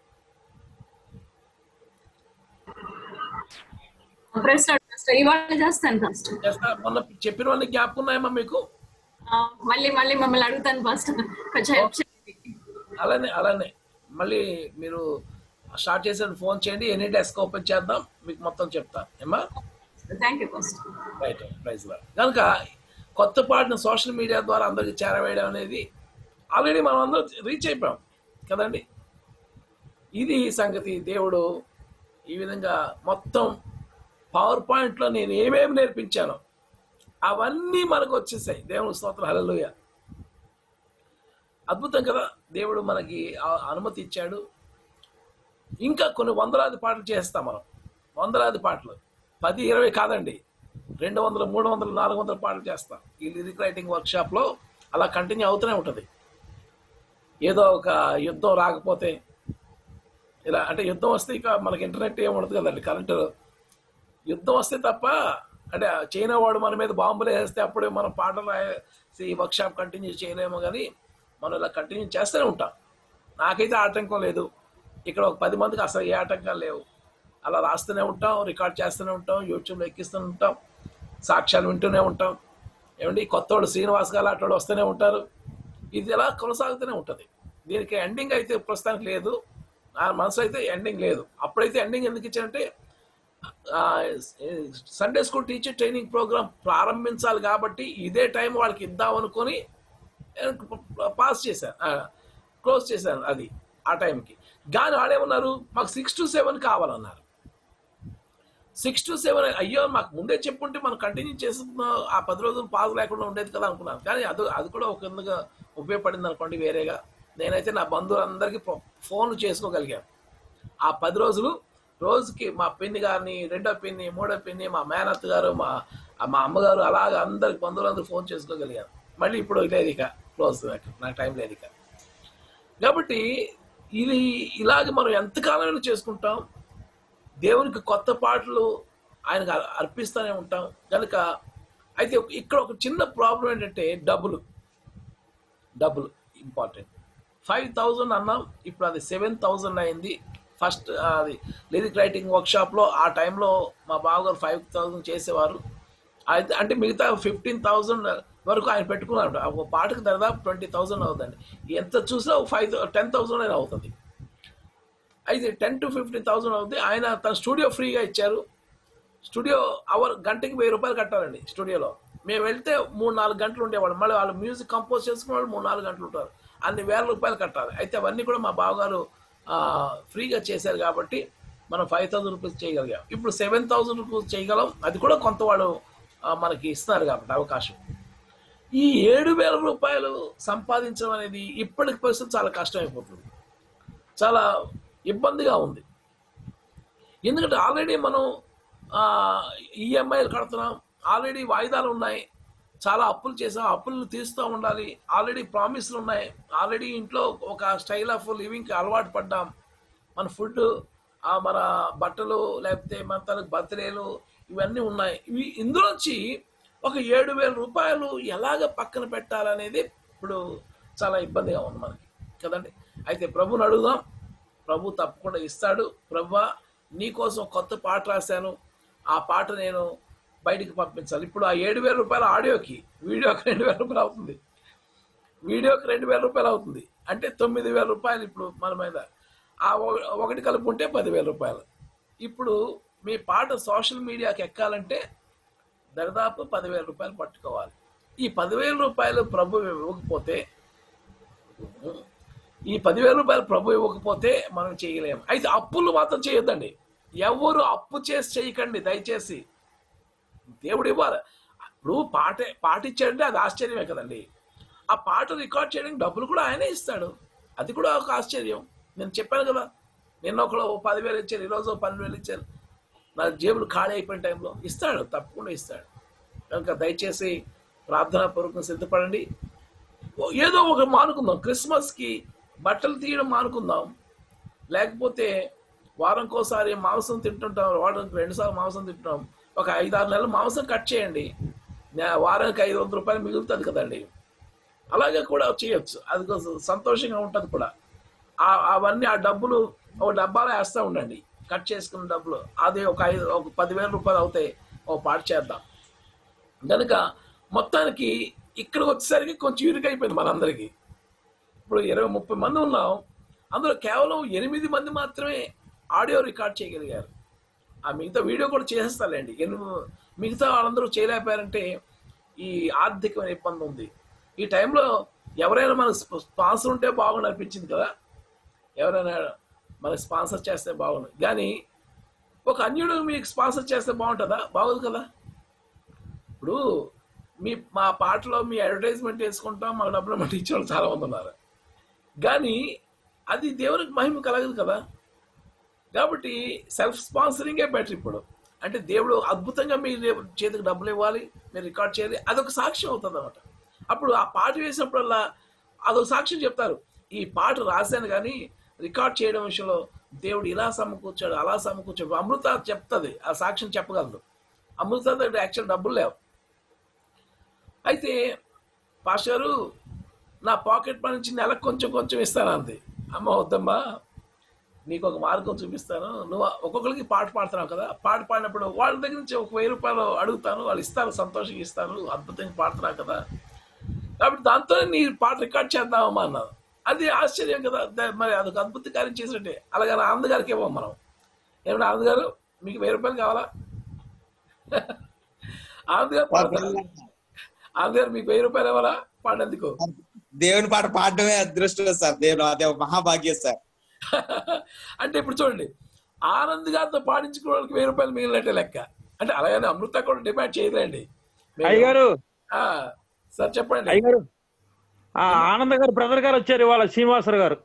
ప్రశ్న ఫస్ట్ ఇవాళ చేస్తాను ఫస్ట్ చేస్తా మొన్న చెప్పినవన్నీ జ్ఞాపకం ఉన్నాయమ్మా మీకు మళ్ళీ మళ్ళీ మమ్మల్ని అడుగుతాను ఫస్ట్ కొంచెం help చేయండి అలానే అలానే మళ్ళీ మీరు స్టార్ట్ చేసే ఫోన్ చేయండి ఎనీ డెస్క్ ఓపెన్ చేద్దాం మీకు మొత్తం చెప్తా ఏమా thank you first right praise కనుక కొత్త పాటను సోషల్ మీడియా ద్వారా అందరికి చేరవేయడం అనేది ఆల్రెడీ మనం అందరం రీచ్ అయిపోయాం కదండి ఇది సంగతి దేవుడు ఈ విధంగా మొత్తం పవర్ పాయింట్లో నేను ఏమేమి నేర్పించానో అవన్నీ మనకు వచ్చేసాయి దేవుని స్తోత్రం హల్లెలూయా అద్భుతం కదా దేవుడు మనకి ఆ అనుమతి ఇచ్చాడు ఇంకా కొన్ని వందలాది పాటలు చేస్తాం మనం వందలాది పాటలు పది ఇరవై కాదండి రెండు వందలు మూడు వందలు నాలుగు వందల పాటలు చేస్తాం ఈ లిరిక్ రైటింగ్ వర్క్షాప్లో అలా కంటిన్యూ అవుతూనే ఉంటుంది ఏదో ఒక యుద్ధం రాకపోతే ఇలా అంటే యుద్ధం వస్తే ఇక మనకి ఇంటర్నెట్ ఏమి ఉండదు కదండి కరెంటు యుద్ధం వస్తే తప్ప అంటే చైనా వాడు మన మీద బాంబులు వేస్తే అప్పుడే మనం పాటలు రాసి వర్క్షాప్ కంటిన్యూ చేయలేము కానీ మనం ఇలా కంటిన్యూ చేస్తూనే ఉంటాం నాకైతే ఆటంకం లేదు ఇక్కడ ఒక పది మందికి అసలు ఏ ఆటంకాలు లేవు అలా రాస్తూనే ఉంటాం రికార్డ్ చేస్తూనే ఉంటాం యూట్యూబ్లో ఎక్కిస్తూనే ఉంటాం సాక్ష్యాలు వింటూనే ఉంటాం ఏమండి కొత్త వాళ్ళు శ్రీనివాస్ గారు అటు వాళ్ళు వస్తూనే ఉంటారు ఇది ఇలా కొనసాగుతూనే ఉంటుంది దీనికి ఎండింగ్ అయితే ప్రస్తుతానికి లేదు నా మనసు అయితే ఎండింగ్ లేదు అప్పుడైతే ఎండింగ్ ఎందుకు ఇచ్చారంటే Sunday school teacher training programme ప్రారంభించాలి కాబట్టి ఇదే టైం వాళ్ళకి ఇద్దాం అనుకొని పాస్ చేశాను క్లోజ్ చేశాను అది ఆ టైంకి కానీ వాళ్ళేమన్నారు మాకు సిక్స్ టు సెవెన్ కావాలన్నారు సిక్స్ టు సెవెన్ అయ్యో మాకు ముందే చెప్పుంటే మనం కంటిన్యూ చేస్తున్న ఆ పది రోజులు పాస్ లేకుండా ఉండేది కదా అనుకున్నాను కానీ అది అది కూడా ఒక విధంగా ఉపయోగపడింది అనుకోండి వేరేగా నేనైతే నా బంధువులందరికీ ఫో- ఫోన్ చేసుకోగలిగాను ఆ పది రోజులు రోజుకి మా పిన్ని గారిని రెండో పిన్ని మూడో పిన్ని మా మేనత్ గారు మా మా అమ్మగారు అలాగ అందరికి బంధువులందరూ ఫోన్ చేసుకోగలిగాను మళ్ళీ ఇప్పుడు లేదు ఇక క్లోజ్ నాకు నాకు టైం లేదు ఇక కాబట్టి ఇది ఇలాగ మనం ఎంతకాలమైనా చేసుకుంటాం దేవునికి కొత్త పాటలు ఆయనకు అర్- అర్పిస్తూనే ఉంటాం కనుక అయితే ఒక- ఇక్కడ ఒక చిన్న ప్రాబ్లం ఏంటంటే డబ్బులు డబ్బులు ఇంపార్టెంట్ ఫైవ్ థౌజండ్ అన్నాం ఇప్పుడు అది సెవెన్ థౌజండ్ అయింది ఫస్ట్ అది లిరిక్ రైటింగ్ వర్క్షాప్లో ఆ టైంలో మా బావగారు ఫైవ్ థౌజండ్ చేసేవారు అయితే అంటే మిగతా ఫిఫ్టీన్ థౌజండ్ వరకు ఆయన పెట్టుకున్నాడు ఆ ఒక పాటకు దాదాపు ట్వంటీ థౌజండ్ అవుతుంది ఎంత చూసినా ఫైవ్ టెన్ థౌజండ్ అయినా అవుతుంది అయితే టెన్ టు ఫిఫ్టీన్ థౌసండ్ అవుతుంది ఆయన తన స్టూడియో ఫ్రీగా ఇచ్చారు స్టూడియో అవర్ గంటకి వెయ్యి రూపాయలు కట్టాలండి స్టూడియోలో మేము వెళ్తే మూడు నాలుగు గంటలు ఉండేవాళ్ళు మళ్ళీ వాళ్ళు మ్యూజిక్ కంపోజ్ చేసుకునే వాళ్ళు మూడు నాలుగు గంటలు ఉంటారు అన్ని వేల రూపాయలు కట్టాలి అయితే అవన్నీ కూడా మా బావగారు ఆ, ఫ్రీగా చేశారు కాబట్టి మనం ఫైవ్ థౌసండ్ రూపీస్ చేయగలిగాం ఇప్పుడు సెవెన్ థౌసండ్ రూపీస్ చేయగలం అది కూడా కొంత వాళ్ళు ఆ, మనకి ఇస్తున్నారు కాబట్టి అవకాశం ఈ ఏడు వేల రూపాయలు సంపాదించడం అనేది ఇప్పటికి పరిస్థితి చాలా కష్టమైపోతుంది చాలా ఇబ్బందిగా ఉంది ఎందుకంటే ఆల్రెడీ మనం ఈఎంఐలు కడుతున్నాం ఆల్రెడీ వాయిదాలు ఉన్నాయి చాలా అప్పులు చేసాం అప్పులు తీస్తూ ఉండాలి ఆల్రెడీ ప్రామిస్లు ఉన్నాయి ఆల్రెడీ ఇంట్లో ఒక స్టైల్ ఆఫ్ లివింగ్కి అలవాటు పడ్డాం మన ఫుడ్ మన బట్టలు లేకపోతే మన తనకు బర్త్డేలు ఇవన్నీ ఉన్నాయి ఇవి ఇందులోంచి ఒక ఏడు వేల రూపాయలు ఎలాగ పక్కన పెట్టాలనేది ఇప్పుడు చాలా ఇబ్బందిగా ఉంది మనకి కదండి అయితే ప్రభుని అడుగుదాం ప్రభు తప్పకుండా ఇస్తాడు ప్రభు నీకోసం కొత్త పాట రాశాను ఆ పాట నేను బయటికి పంపించాలి ఇప్పుడు ఆ ఏడు వేల రూపాయల ఆడియోకి వీడియోకి రెండు వేల రూపాయలు అవుతుంది వీడియోకి రెండు వేల రూపాయలు అవుతుంది అంటే తొమ్మిది వేల రూపాయలు ఇప్పుడు మన మీద ఆ ఒక- ఒకటి కలుపుకుంటే పదివేల రూపాయలు ఇప్పుడు మీ పాట సోషల్ మీడియాకి ఎక్కాలంటే దరిదాపు పదివేల రూపాయలు పట్టుకోవాలి ఈ పదివేల రూపాయలు ప్రభు ఇవ్వకపోతే ఈ పదివేల రూపాయలు ప్రభు ఇవ్వకపోతే మనం చేయలేము అయితే అప్పులు మాత్రం చేయొద్దండి ఎవరు అప్పు చేసి చేయకండి దయచేసి దేవుడు ఇవ్వాలి ఇప్పుడు పాట పాట ఇచ్చాడంటే అది ఆశ్చర్యమే కదండి ఆ పాట రికార్డ్ చేయడానికి డబ్బులు కూడా ఆయనే ఇస్తాడు అది కూడా ఒక ఆశ్చర్యం నేను చెప్పాను కదా నిన్న ఒకడు ఓ పదివేలు ఇచ్చారు ఈరోజు ఓ పన్నెండు వేలు ఇచ్చారు నా జేబులు ఖాళీ అయిపోయిన టైంలో ఇస్తాడు తప్పకుండా ఇస్తాడు కనుక దయచేసి ప్రార్థనా పూర్వకం సిద్ధపడండి ఓ- ఏదో ఒక మానుకుందాం క్రిస్మస్కి బట్టలు తీయడం మానుకుందాం లేకపోతే వారంకోసారి మాంసం తింటుంటాం వారానికి రెండుసార్లు మాంసం తింటున్నాం ఒక ఐదు ఆరు నెలలు మాంసం కట్ చేయండి నే- వారానికి ఐదు వందల రూపాయలు మిగులుతుంది కదండి అలాగే కూడా చేయొచ్చు అది కొంచెం సంతోషంగా ఉంటుంది కూడా ఆ- అవన్నీ ఆ డబ్బులు ఒక డబ్బాలో వేస్తూ ఉండండి కట్ చేసుకున్న డబ్బులు అది ఒక ఐదు ఒక పదివేల రూపాయలు అవుతాయి ఒక పాట చేద్దాం కనుక మొత్తానికి ఇక్కడికి వచ్చేసరికి కొంచెం ఇరుకైపోయింది మనందరికీ ఇప్పుడు ఇరవై ముప్పై మంది ఉన్నాం అందులో కేవలం ఎనిమిది మంది మాత్రమే ఆడియో రికార్డ్ చేయగలిగారు ఆ మిగతా వీడియో కూడా చేసేస్తారండి ఎనిమిది మిగతా వాళ్ళందరూ చేయలేకపోయారంటే ఈ ఆర్థికమైన ఇబ్బంది ఉంది ఈ టైంలో ఎవరైనా మన స్పాన్సర్ ఉంటే బాగుండు అనిపించింది కదా ఎవరైనా మనకి స్పాన్సర్ చేస్తే బాగుండు కానీ ఒక అన్యుడు మీకు స్పాన్సర్ చేస్తే బాగుంటుందా బాగోదు కదా ఇప్పుడు మీ మా పాటలో మీ అడ్వర్టైజ్మెంట్ వేసుకుంటాం మాకు డబ్బులు మట్టి ఇచ్చే వాళ్ళు చాలా మంది ఉన్నారు కానీ అది దేవునికి మహిమ కలగదు కదా కాబట్టి సెల్ఫ్ స్పాన్సరింగే బెటర్ ఇప్పుడు అంటే దేవుడు అద్భుతంగా మీ చేతికి డబ్బులు ఇవ్వాలి మీరు రికార్డ్ చేయాలి అదొక సాక్ష్యం అవుతుంది అనమాట అప్పుడు ఆ పాట వేసినప్పుడల్లా అదొక సాక్ష్యం చెప్తారు ఈ పాట రాశాను కానీ రికార్డ్ చేయడం విషయంలో దేవుడు ఇలా సమకూర్చాడు అలా సమకూర్చాడు అమృత చెప్తుంది ఆ సాక్ష్యం చెప్పగలదు అమృత దగ్గర యాక్చువల్ డబ్బులు లేవు అయితే పాస్టారు నా పాకెట్ పని నుంచి నెలకు కొంచెం కొంచెం ఇస్తాను అంది అమ్మ వద్దమ్మా నీకు ఒక మార్గం చూపిస్తాను నువ్వు ఒక్కొక్కరికి పాట పాడుతున్నావు కదా పాట పాడినప్పుడు వాళ్ళ దగ్గర నుంచి ఒక వెయ్యి రూపాయలు అడుగుతాను వాళ్ళు ఇస్తారు సంతోషంగా ఇస్తారు అద్భుతంగా పాడుతున్నావు కదా కాబట్టి దాంతో నీ పాట రికార్డ్ చేద్దామమ్మా అన్నారు అది ఆశ్చర్యం కదా ద- మరి అదొక అద్భుత కార్యం చేసినట్టే అలాగే ఆనంద్ గారికి ఇవ్వం మనం ఏమన్నా ఆనంద్ గారు మీకు వెయ్యి రూపాయలు కావాలా ఆనంద్ గారు పాడతారా? ఆనంద్ గారు మీకు వెయ్యి రూపాయలు ఇవ్వాలా పాడేందుకు దేవుని పాట పాడటమే అదృష్టం సార్ దేవుడు అదే ఒక మహాభాగ్యం సార్ అంటే ఇప్పుడు చూడండి ఆనంద్ గారితో పాడించుకోవడానికి వెయ్యి రూపాయలు మిగిలినట్టే లెక్క అంటే అలాగని అమృత కూడా డిమాండ్ చేయదండి అయ్యగారు సార్ చెప్పండి అయ్యగారు ఆ ఆనంద్ గారు బ్రదర్ గారు వచ్చారు ఇవాళ శ్రీనివాసరావు గారు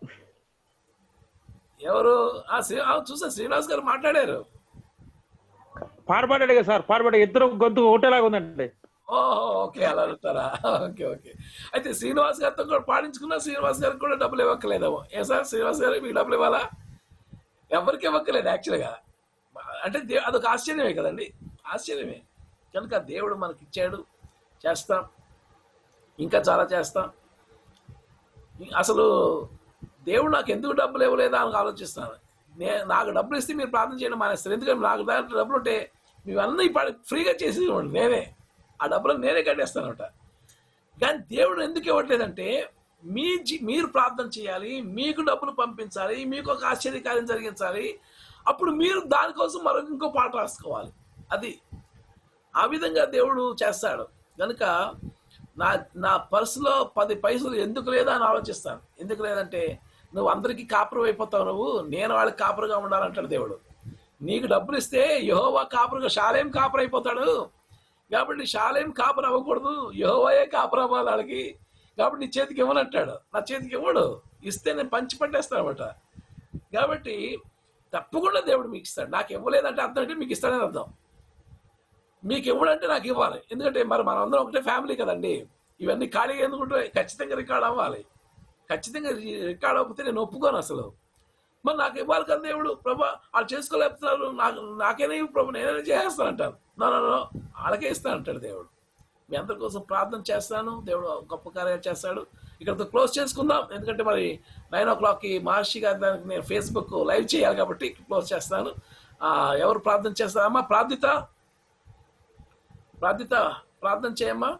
ఎవరు ఆ శ్రీ ఆ, చూసా శ్రీనివాస్ గారు మాట్లాడారు పాట పాడాడు కదా సార్ పాట పాడాడు ఇద్దరు గొంతు ఒకటేలాగా ఉందండి ఓహో ఓకే అలా అంటారా ఓకే ఓకే అయితే శ్రీనివాస్ గారితో కూడా పాడించుకున్నా శ్రీనివాస్ గారికి కూడా డబ్బులు ఇవ్వక్కలేదేమో ఏ సార్ శ్రీనివాస్ గారు మీకు డబ్బులు ఇవ్వాలా ఎవరికి ఇవ్వక్కలేదు యాక్చువల్గా అంటే దే అదొక ఆశ్చర్యమే కదండి ఆశ్చర్యమే కనుక దేవుడు మనకి ఇచ్చాడు చేస్తాం ఇంకా చాలా చేస్తాం అసలు దేవుడు నాకు ఎందుకు డబ్బులు ఇవ్వలేదా అని ఆలోచిస్తాను నే నాకు డబ్బులు ఇస్తే మీరు ప్రార్థన చేయడం మానేస్తారు ఎందుకంటే నాకు దాంట్లో డబ్బులు ఉంటే మీవన్నీ పడి ఫ్రీగా చేసి ఇవ్వండి నేనే ఆ డబ్బులు నేనే కట్టేస్తానమాట కానీ దేవుడు ఎందుకు ఇవ్వట్లేదంటే మీ జీ- మీరు ప్రార్థన చేయాలి మీకు డబ్బులు పంపించాలి మీకు ఒక ఆశ్చర్యకార్యం జరిగించాలి అప్పుడు మీరు దానికోసం మరొక ఇంకో పాట రాసుకోవాలి అది ఆ విధంగా దేవుడు చేస్తాడు కనుక నా నా పర్సులో పది పైసలు ఎందుకు లేదా అని ఆలోచిస్తాను ఎందుకు లేదంటే నువ్వు అందరికీ కాపురం అయిపోతావు నువ్వు నేను వాళ్ళకి కాపురుగా ఉండాలంటాడు దేవుడు నీకు డబ్బులు ఇస్తే యహోవా కాపురుగా షాలేం కాపురం అయిపోతాడు కాబట్టి షాలేం కాపురం అవ్వకూడదు యహోవాయే కాపురం అవ్వాలి వాళ్ళకి కాబట్టి నీ చేతికి ఇవ్వనంటాడు నా చేతికి ఇవ్వడు ఇస్తే నేను పంచి పట్టేస్తాను అనమాట కాబట్టి తప్పకుండా దేవుడు మీకు ఇస్తాడు నాకు ఇవ్వలేదంటే అర్థం అంటే మీకు ఇస్తాడని అర్థం మీకు ఇవ్వడంటే నాకు ఇవ్వాలి ఎందుకంటే మరి మనం అందరం ఒకటే ఫ్యామిలీ కదండి ఇవన్నీ ఖాళీగా ఎందుకుంటే ఖచ్చితంగా రికార్డ్ అవ్వాలి ఖచ్చితంగా రి- రికార్డ్ అవ్వకపోతే నేను ఒప్పుకోను అసలు మరి నాకు ఇవ్వాలి కదా దేవుడు ప్రభా వాళ్ళు చేసుకోలేకపోతున్నారు నాకు నాకేనే ఇవ్వు ప్రభు నేనే చేస్తాను అంటాను నో నో నో వాళ్ళకే ఇస్తాను అంటాడు దేవుడు మీ అందరి కోసం ప్రార్థన చేస్తాను దేవుడు గొప్ప కార్యాలు చేస్తాడు ఇక్కడతో క్లోజ్ చేసుకుందాం ఎందుకంటే మరి నైన్ ఓ క్లాక్కి మహర్షి గారి దానికి నేను ఫేస్బుక్ లైవ్ చేయాలి కాబట్టి క్లోజ్ చేస్తాను ఆ, ఎవరు ప్రార్థన చేస్తారమ్మా ప్రార్థిత ప్రార్థిత ప్రార్థన చేయమ్మా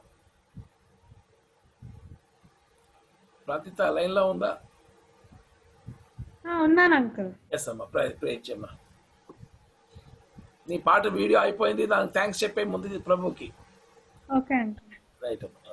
ప్రార్థిత లైన్లో ఉందా ఆ, ఉన్నాను అంకుల్ ఎస్ అమ్మా ప్రే ప్రే చేయమ్మా నీ పాట వీడియో అయిపోయింది దానికి థ్యాంక్స్ చెప్పే ముందు ప్రభుకి ఓకే అంకుల్ రైట్ అమ్మా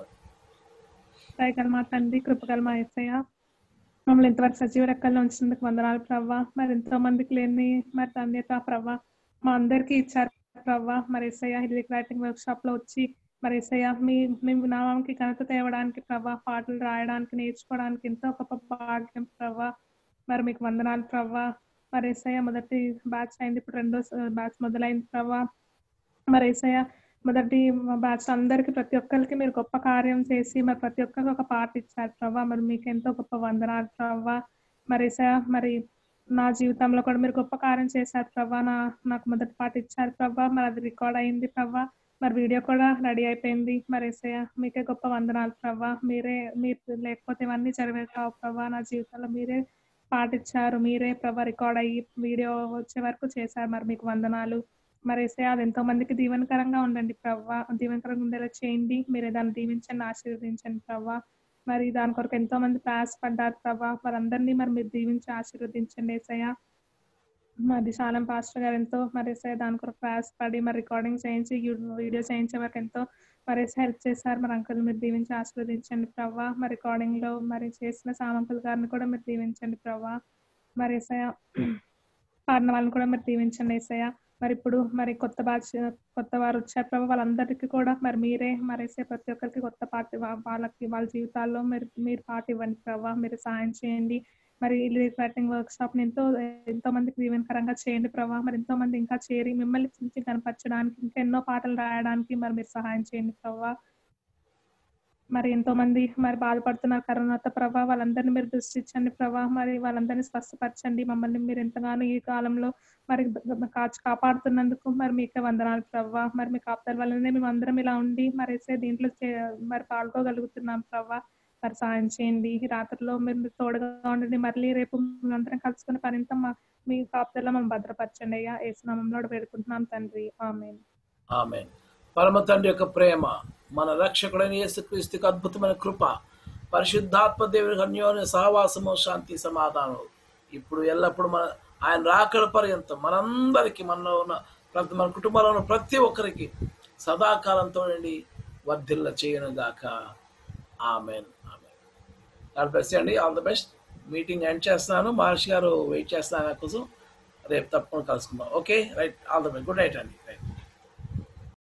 దయగల మా తండ్రి కృపగల మా ఎస్ఐయ మమ్మల్ని ఇంతవరకు సజీవ రెక్కల్లో ఉంచినందుకు వందనాలు ప్రవ్వా మరి ఎంతో మందికి లేని మరి ధన్యత ప్రవ్వా మా అందరికీ ఇచ్చారు ప్రవ్వా మరి ఎస్ఐయ హిలిక్ రైటింగ్ వర్క్ షాప్ లో వచ్చి మరి ఎస్ఐయ మీ మీ నామానికి ఘనత తేవడానికి ప్రవ్వా పాటలు రాయడానికి నేర్చుకోవడానికి ఎంతో గొప్ప భాగ్యం ప్రవ్వా మరి మీకు వందనాలు ప్రవ్వా మరి ఎస్ఐయ మొదటి బ్యాచ్ అయింది ఇప్పుడు రెండో బ్యాచ్ మొదలైంది ప్రవ్వా మరి ఏసయ్య మొదటి బ్యాచ్ అందరికి ప్రతి ఒక్కరికి మీరు గొప్ప కార్యం చేసి మరి ప్రతి ఒక్కరికి ఒక పాట ఇచ్చారు ప్రభా మరి మీకు ఎంతో గొప్ప వందనాలు ప్రభా మరి ఏసయ్య మరి నా జీవితంలో కూడా మీరు గొప్ప కార్యం చేశారు ప్రభా నా నాకు మొదటి పాట ఇచ్చారు ప్రభా మరి అది రికార్డ్ అయింది ప్రభా మరి వీడియో కూడా రెడీ అయిపోయింది మరి ఏసయ్య మీకే గొప్ప వందనాలు ప్రభా మీరే మీరు లేకపోతే ఇవన్నీ జరిగే కావు ప్రభా నా జీవితంలో మీరే పాటించారు మీరే ప్రభా రికార్డ్ అయ్యి వీడియో వచ్చే వరకు చేశారు మరి మీకు వందనాలు మరి ఏసే అది ఎంతో మందికి దీవెనకరంగా ఉండండి ప్రవ్వా దీవెనకరంగా ఉండేలా చేయండి మీరే దాన్ని దీవించండి ఆశీర్వదించండి ప్రవ్వా మరి దాని కొరకు ఎంతో మంది ప్రయాసపడ్డారు ప్రభా వారందరినీ మరి మీరు దీవించి ఆశీర్వదించండి ఏసయ్య మరి శాలం పాస్టర్ గారు ఎంతో మరి ఏసయ్య దాని కొరకు ప్రయాసపడి మరి రికార్డింగ్ చేయించి యూ- వీడియో చేయించే వరకు ఎంతో మరి ఏసయ్య హెల్ప్ చేశారు మరి అంకుల్ మీరు దీవించి ఆశీర్వదించండి ప్రవ్వా మరి రికార్డింగ్ లో మరి చేసిన సామంకుల్ గారిని కూడా మీరు దీవించండి ప్రవ్వా మరి ఏసయ్య పాడిన వాళ్ళని కూడా మరి దీవించండి ఏసయ్య మరి ఇప్పుడు మరి కొత్త బ్యాచ్ కొత్త వారు వచ్చారు ప్రభావ వాళ్ళందరికీ కూడా మరి మీరే మరి వేసే ప్రతి ఒక్కరికి కొత్త పాట వా- వాళ్ళకి వాళ్ళ జీవితాల్లో మీరు మీరు పాట ఇవ్వండి ప్రభావ మీరు సహాయం చేయండి మరి లిరిక్ రైటింగ్ వర్క్ షాప్ ఎంతో ఎంతో మందికి దీవెనకరంగా చేయండి ప్రభావ మరి ఎంతో మంది ఇంకా చేరి మిమ్మల్ని చించి కనపరచడానికి ఇంకా ఎన్నో పాటలు రాయడానికి మరి మీరు సహాయం చేయండి ప్రభావ మరి ఎంతో మంది మరి బాధపడుతున్నారు కరోనాతో ప్రభా వాళ్ళందరినీ మీరు దృష్టించండి ప్రభా మరి వాళ్ళందరినీ స్వస్థపరచండి మమ్మల్ని మీరు ఎంతగానో ఈ కాలంలో మరి గ- కాచి కాపాడుతున్నందుకు మరి మీకే వందనాలు ప్రభా మరి మీ కాపుదల వల్లనే మేము అందరం ఇలా ఉండి మరి వేసే దీంట్లో చే- మరి పాల్గొగలుగుతున్నాం ప్రభా మరి సాయం చేయండి ఈ రాత్రిలో మీరు తోడుగా ఉండండి మళ్ళీ రేపు మేమందరం కలుసుకుని పరింత మా మీ కాపుదల మేము భద్రపరచండి అయ్యా ఏసునామంలో వేడుకుంటున్నాం తండ్రి ఆమె ఆమె పరమ తండ్రి యొక్క ప్రేమ మన రక్షకుడైన యేసుక్రీస్తుకి అద్భుతమైన కృప పరిశుద్ధాత్మ దేవుని అన్యోన్య సహవాసము శాంతి సమాధానం ఇప్పుడు ఎల్లప్పుడు మన ఆయన రాకడ పర్యంతం మనందరికీ మనలో ఉన్న ప్రతి మన కుటుంబంలో ఉన్న ప్రతి ఒక్కరికి సదాకాలంతో నుండి వర్ధిల్ల చేయను గాక ఆమెన్ ఆమెన్ గాడ్ బ్లెస్ అండి all the best meeting end చేస్తున్నాను మహర్షి గారు వెయిట్ చేస్తాను నా కోసం రేపు తప్పకుండా కలుసుకుందాం okay right all the best good night అండి రైట్